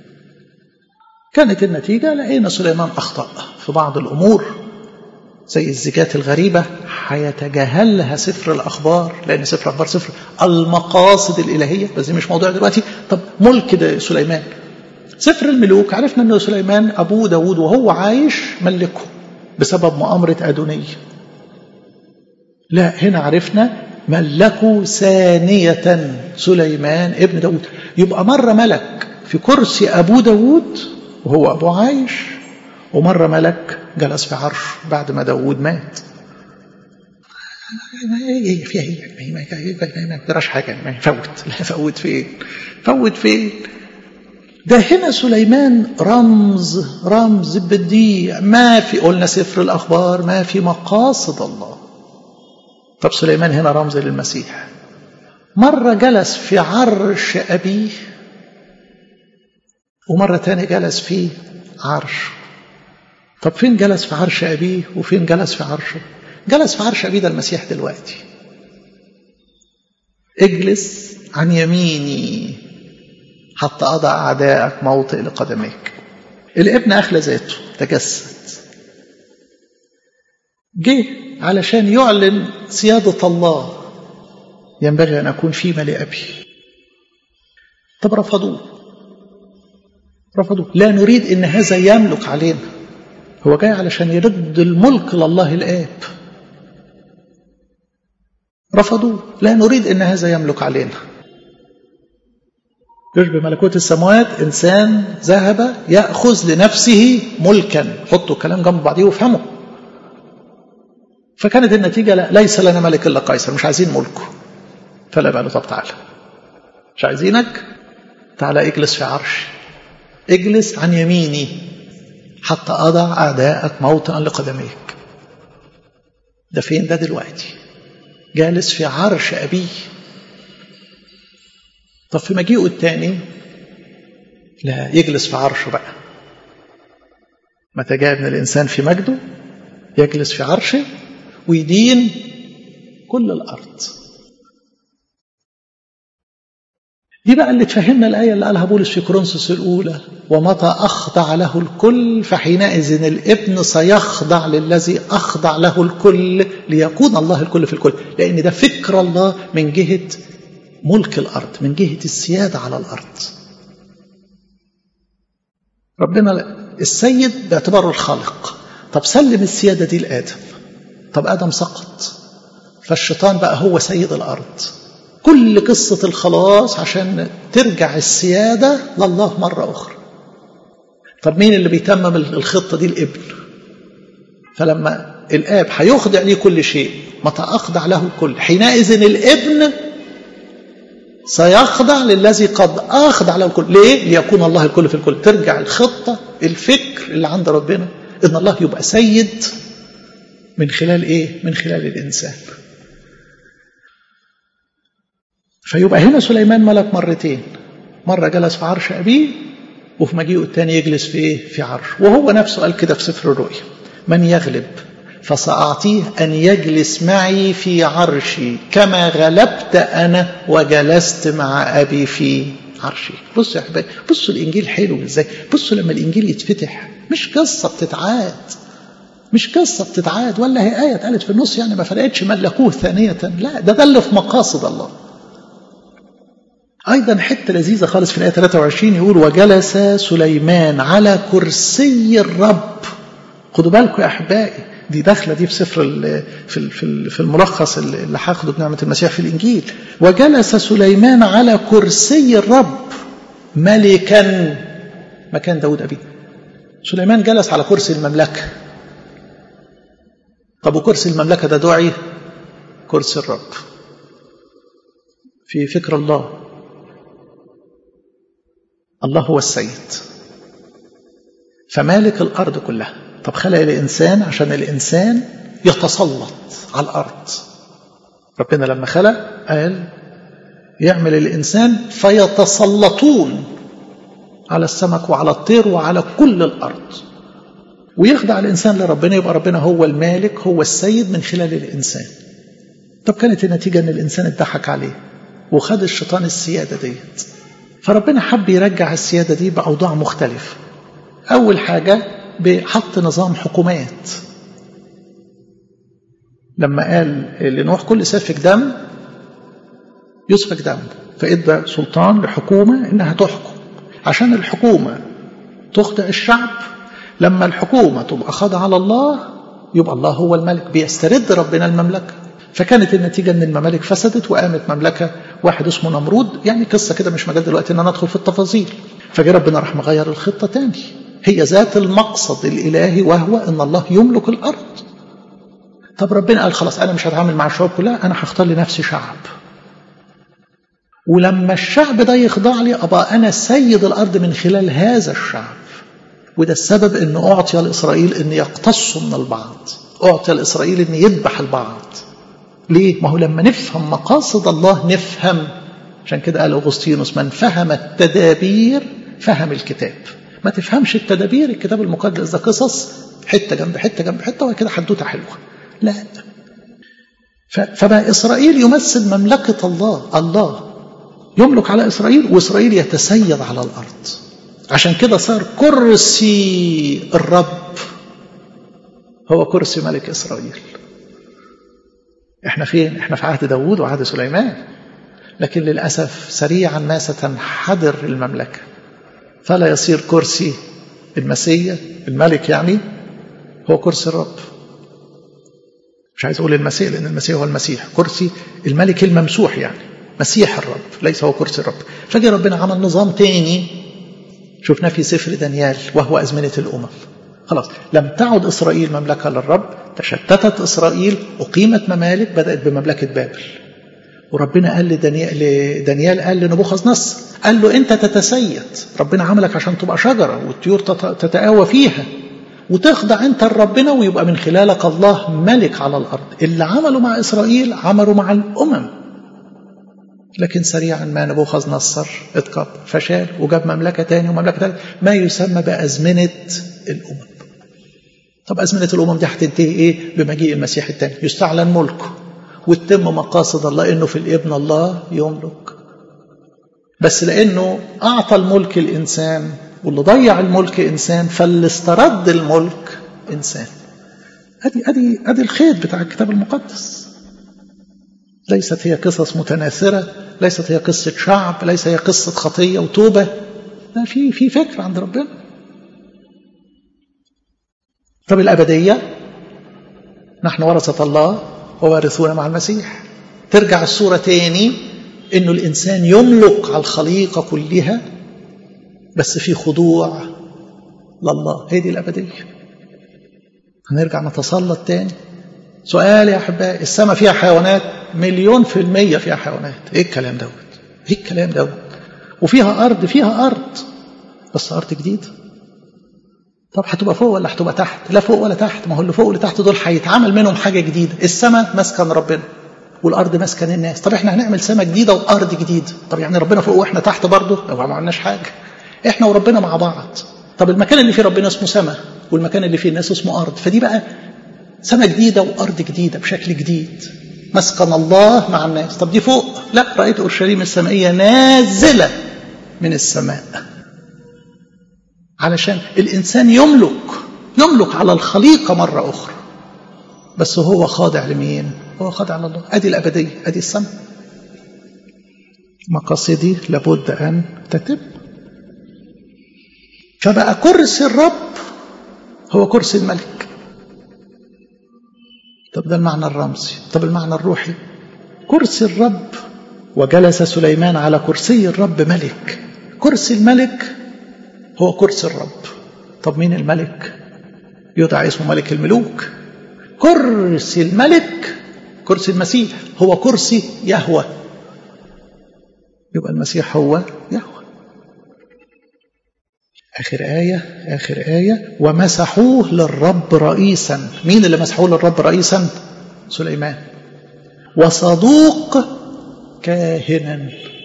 كانت النتيجة لقينا سليمان أخطأ في بعض الأمور زي الزكاة الغريبة هيتجاهلها سفر الأخبار لأن سفر الأخبار سفر المقاصد الإلهية بس دي مش موضوع دلوقتي طب ملك ده سليمان سفر الملوك عرفنا أن سليمان أبوه داود وهو عايش ملكه بسبب مؤامرة أدونية لا هنا عرفنا ملكوا ثانية سليمان ابن داود يبقى مرة ملك في كرسي أبو داود وهو أبوه عايش ومرة ملك جلس في عرش بعد ما داود مات ايه فيها ايه ما يقدرش حاجه ما يفوت لا فوت فين فوت فين ده هنا سليمان رمز رمز بديع ما في قلنا سفر الاخبار ما في مقاصد الله طب سليمان هنا رمز للمسيح مرة جلس في عرش أبيه ومرة تاني جلس في عرش طب فين جلس في عرش أبيه وفين جلس في عرشه جلس في عرش أبيه ده المسيح دلوقتي اجلس عن يميني حتى أضع أعدائك موطئ لقدميك الابن أخلى ذاته تجسد جه علشان يعلن سيادة الله ينبغي أن أكون فيما لأبي طب رفضوه رفضوا لا نريد ان هذا يملك علينا هو جاي علشان يرد الملك لله الاب رفضوا لا نريد ان هذا يملك علينا يشبه ملكوت السماوات انسان ذهب ياخذ لنفسه ملكا حطوا الكلام جنب بعضيه وافهموا فكانت النتيجه لا ليس لنا ملك الا قيصر مش عايزين ملكه فلا بقى له طب تعالى مش عايزينك تعالى اجلس في عرش اجلس عن يميني حتى اضع اعداءك موطئا لقدميك ده فين ده دلوقتي جالس في عرش ابيه طب في مجيئه الثاني لا يجلس في عرشه بقى متى جاء ابن الانسان في مجده يجلس في عرشه ويدين كل الارض دي بقى اللي تفهمنا الآية اللي قالها بولس في كورنثوس الأولى ومتى أخضع له الكل فحينئذ الابن سيخضع للذي أخضع له الكل ليكون الله الكل في الكل لأن ده فكر الله من جهة ملك الأرض من جهة السيادة على الأرض ربنا السيد باعتباره الخالق طب سلم السيادة دي لآدم طب آدم سقط فالشيطان بقى هو سيد الأرض كل قصة الخلاص عشان ترجع السيادة لله مرة أخرى طب مين اللي بيتمم الخطة دي الابن فلما الآب هيخضع ليه كل شيء متى أخضع له الكل حينئذ الابن سيخضع للذي قد أخضع له الكل ليه؟ ليكون الله الكل في الكل ترجع الخطة الفكر اللي عند ربنا إن الله يبقى سيد من خلال إيه؟ من خلال الإنسان فيبقى هنا سليمان ملك مرتين مرة جلس في عرش أبيه وفي مجيئه الثاني يجلس في إيه؟ في عرش وهو نفسه قال كده في سفر الرؤيا من يغلب فسأعطيه أن يجلس معي في عرشي كما غلبت أنا وجلست مع أبي في عرشي بصوا يا حبايبي بصوا الإنجيل حلو إزاي بصوا لما الإنجيل يتفتح مش قصة بتتعاد مش قصة بتتعاد ولا هي آية اتقالت في النص يعني ما فرقتش ملكوه ثانية لا ده ده اللي في مقاصد الله أيضا حتة لذيذة خالص في الآية 23 يقول وجلس سليمان على كرسي الرب خدوا بالكم يا أحبائي دي داخلة دي في سفر في في الملخص اللي هاخده بنعمة المسيح في الإنجيل وجلس سليمان على كرسي الرب ملكا مكان داود أبيه سليمان جلس على كرسي المملكة طب وكرسي المملكة ده دعي كرسي الرب في فكر الله الله هو السيد فمالك الأرض كلها طب خلق الإنسان عشان الإنسان يتسلط على الأرض ربنا لما خلق قال يعمل الإنسان فيتسلطون على السمك وعلى الطير وعلى كل الأرض ويخضع الإنسان لربنا يبقى ربنا هو المالك هو السيد من خلال الإنسان طب كانت النتيجة أن الإنسان اتضحك عليه وخد الشيطان السيادة ديت فربنا حب يرجع السيادة دي بأوضاع مختلفة أول حاجة بحط نظام حكومات لما قال لنوح كل سافك دم يسفك دم فإدى سلطان لحكومة إنها تحكم عشان الحكومة تخضع الشعب لما الحكومة تبقى خاضعة على الله يبقى الله هو الملك بيسترد ربنا المملكة فكانت النتيجة أن الممالك فسدت وقامت مملكة واحد اسمه نمرود يعني قصة كده مش مجال دلوقتي أن أنا أدخل في التفاصيل فجاء ربنا راح مغير الخطة تاني هي ذات المقصد الإلهي وهو أن الله يملك الأرض طب ربنا قال خلاص أنا مش هتعامل مع الشعوب كلها أنا هختار لنفسي شعب ولما الشعب ده يخضع لي أبقى أنا سيد الأرض من خلال هذا الشعب وده السبب أن أعطي لإسرائيل أن يقتصوا من البعض أعطي لإسرائيل أن يذبح البعض ليه؟ ما هو لما نفهم مقاصد الله نفهم عشان كده قال أغسطينوس من فهم التدابير فهم الكتاب ما تفهمش التدابير الكتاب المقدس ده قصص حتة جنب حتة جنب حتة وكده حدوتة حلوة لا فبقى إسرائيل يمثل مملكة الله الله يملك على إسرائيل وإسرائيل يتسيد على الأرض عشان كده صار كرسي الرب هو كرسي ملك إسرائيل احنا فين احنا في عهد داوود وعهد سليمان لكن للأسف سريعا ما ستنحدر المملكة فلا يصير كرسي المسيا الملك يعني هو كرسي الرب مش عايز اقول المسيح لان المسيح هو المسيح كرسي الملك الممسوح يعني مسيح الرب ليس هو كرسي الرب فجأة ربنا عمل نظام تاني شفناه في سفر دانيال وهو أزمنة الأمم خلاص لم تعد إسرائيل مملكة للرب تشتتت إسرائيل أقيمت ممالك بدأت بمملكة بابل وربنا قال لدانيال, لدانيال قال لنبوخذ نصر قال له أنت تتسيد ربنا عملك عشان تبقى شجرة والطيور تتآوى فيها وتخضع أنت لربنا ويبقى من خلالك الله ملك على الأرض اللي عملوا مع إسرائيل عملوا مع الأمم لكن سريعا ما نبوخذ نصر اتكبر فشال وجاب مملكة تاني ومملكة تانية ما يسمى بأزمنة الأمم طب أزمنة الأمم دي هتنتهي إيه بمجيء المسيح الثاني يستعلن ملكه وتتم مقاصد الله إنه في الابن الله يملك بس لأنه أعطى الملك الإنسان واللي ضيع الملك إنسان فاللي استرد الملك إنسان أدي أدي أدي الخيط بتاع الكتاب المقدس ليست هي قصص متناثرة ليست هي قصة شعب ليس هي قصة خطية وتوبة لا في في فكر عند ربنا طب الأبدية نحن ورثة الله ووارثون مع المسيح ترجع الصورة تاني إنه الإنسان يملك على الخليقة كلها بس في خضوع لله هي دي الأبدية هنرجع نتسلط تاني سؤال يا أحبائي السماء فيها حيوانات مليون في المية فيها حيوانات إيه الكلام دوت إيه الكلام دوت وفيها أرض فيها أرض بس أرض جديدة طب هتبقى فوق ولا هتبقى تحت لا فوق ولا تحت ما هو اللي فوق واللي تحت دول هيتعمل منهم حاجة جديدة السماء مسكن ربنا والأرض مسكن الناس طب احنا هنعمل سماء جديدة وأرض جديدة طب يعني ربنا فوق واحنا تحت برضه لو ما عملناش حاجة احنا وربنا مع بعض طب المكان اللي فيه ربنا اسمه سماء والمكان اللي فيه الناس اسمه أرض فدي بقى سماء جديدة وأرض جديدة بشكل جديد مسكن الله مع الناس طب دي فوق لا رأيت أورشليم السمائية نازلة من السماء علشان الإنسان يملك يملك على الخليقة مرة أخرى بس هو خاضع لمين هو خاضع لله أدي الأبدية أدي السماء مقاصدي لابد أن تتم فبقى كرسي الرب هو كرسي الملك طب ده المعنى الرمزي طب المعنى الروحي كرسي الرب وجلس سليمان على كرسي الرب ملك كرسي الملك هو كرسي الرب طب مين الملك يدعى اسمه ملك الملوك كرسي الملك كرسي المسيح هو كرسي يهوى يبقى المسيح هو يهوى آخر آية آخر آية ومسحوه للرب رئيسا مين اللي مسحوه للرب رئيسا سليمان وصدوق كاهنا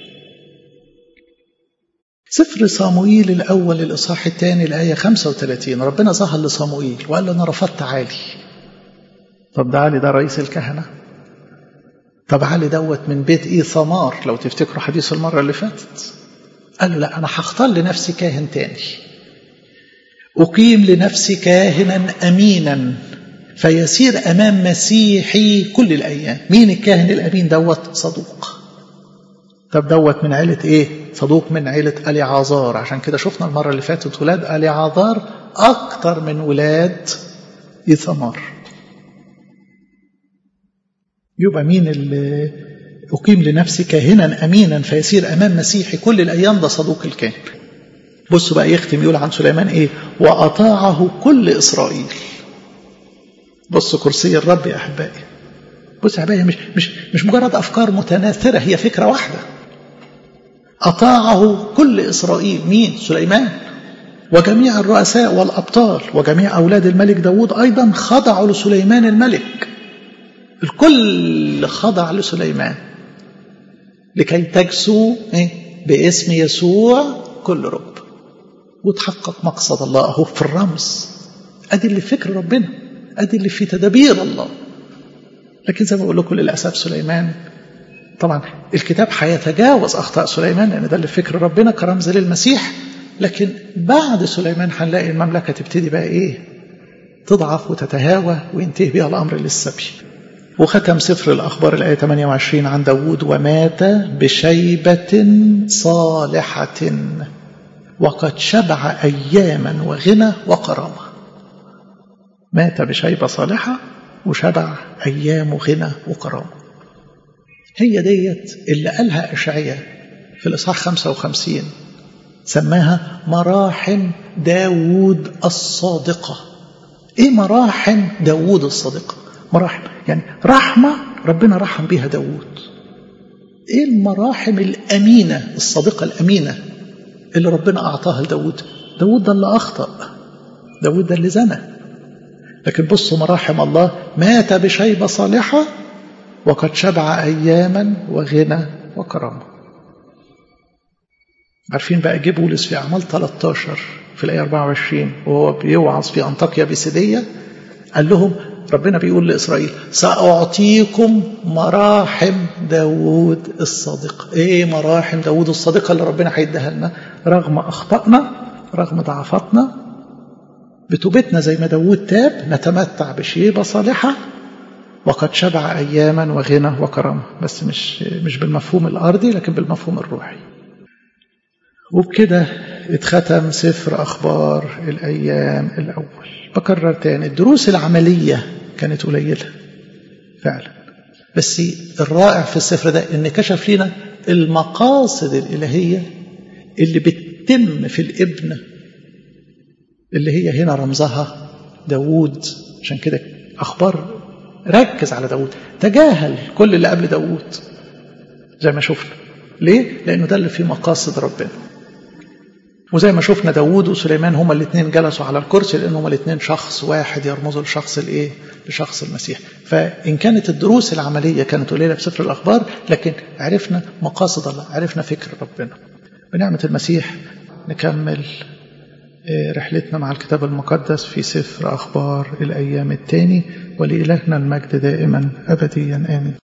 سفر صاموئيل الأول الإصحاح الثاني الآية 35 ربنا ظهر لصاموئيل وقال له أنا رفضت عالي طب ده علي ده رئيس الكهنة طب علي دوت من بيت إيه ثمار لو تفتكروا حديث المرة اللي فاتت قال له لا أنا هختار لنفسي كاهن تاني أقيم لنفسي كاهنا أمينا فيسير أمام مسيحي كل الأيام مين الكاهن الأمين دوت صدوق طب دوت من عيلة إيه صدوق من عيلة ألي عازار عشان كده شفنا المرة اللي فاتت ولاد ألي عازار أكتر من ولاد إيثمار يبقى مين اللي أقيم لنفسي كاهنا أمينا فيسير أمام مسيحي كل الأيام ده صدوق الكاهن بصوا بقى يختم يقول عن سليمان إيه وأطاعه كل إسرائيل بصوا كرسي الرب يا أحبائي بصوا يا أحبائي مش, مش, مش مجرد أفكار متناثرة هي فكرة واحدة أطاعه كل إسرائيل مين سليمان وجميع الرؤساء والأبطال وجميع أولاد الملك داود أيضا خضعوا لسليمان الملك الكل خضع لسليمان لكي تجسوا باسم يسوع كل رب وتحقق مقصد الله اهو في الرمز ادي اللي في فكر ربنا ادي اللي في تدابير الله لكن زي ما بقول لكم للاسف سليمان طبعا الكتاب هيتجاوز اخطاء سليمان لان ده اللي في فكر ربنا كرمز للمسيح لكن بعد سليمان هنلاقي المملكه تبتدي بقى ايه تضعف وتتهاوى وينتهي بها الامر للسبي وختم سفر الأخبار الآية 28 عن داود ومات بشيبة صالحة وقد شبع أياما وغنى وكرامة مات بشيبة صالحة وشبع أيام وغنى وكرامة هي ديت اللي قالها أشعية في الإصحاح 55 سماها مراحم داوود الصادقة إيه مراحم داوود الصادقة مراحم يعني رحمة ربنا رحم بها داوود إيه المراحم الأمينة الصادقة الأمينة اللي ربنا أعطاها لداوود داوود ده اللي أخطأ داوود ده اللي زنى لكن بصوا مراحم الله مات بشيبة صالحة وقد شبع أياما وغنى وكرامة عارفين بقى جه بولس في أعمال 13 في الآية 24 وهو بيوعظ في أنطاكيا بيسيدية قال لهم ربنا بيقول لإسرائيل سأعطيكم مراحم داوود الصادقة إيه مراحم داوود الصادقة اللي ربنا هيديها لنا رغم أخطائنا رغم ضعفاتنا بتوبتنا زي ما داوود تاب نتمتع بشيبة صالحة وقد شبع أياما وغنى وكرامة بس مش مش بالمفهوم الأرضي لكن بالمفهوم الروحي وبكده اتختم سفر أخبار الأيام الأول بكرر تاني الدروس العملية كانت قليلة فعلا بس الرائع في السفر ده ان كشف لنا المقاصد الإلهية اللي بتتم في الابن اللي هي هنا رمزها داوود عشان كده أخبار ركز على داوود تجاهل كل اللي قبل داوود زي ما شفنا ليه؟ لأنه ده اللي فيه مقاصد ربنا وزي ما شفنا داوود وسليمان هما الاثنين جلسوا على الكرسي لان هما الاثنين شخص واحد يرمزوا لشخص الايه لشخص المسيح فان كانت الدروس العمليه كانت قليله في سفر الاخبار لكن عرفنا مقاصد الله عرفنا فكر ربنا بنعمه المسيح نكمل رحلتنا مع الكتاب المقدس في سفر اخبار الايام الثاني ولالهنا المجد دائما ابديا امين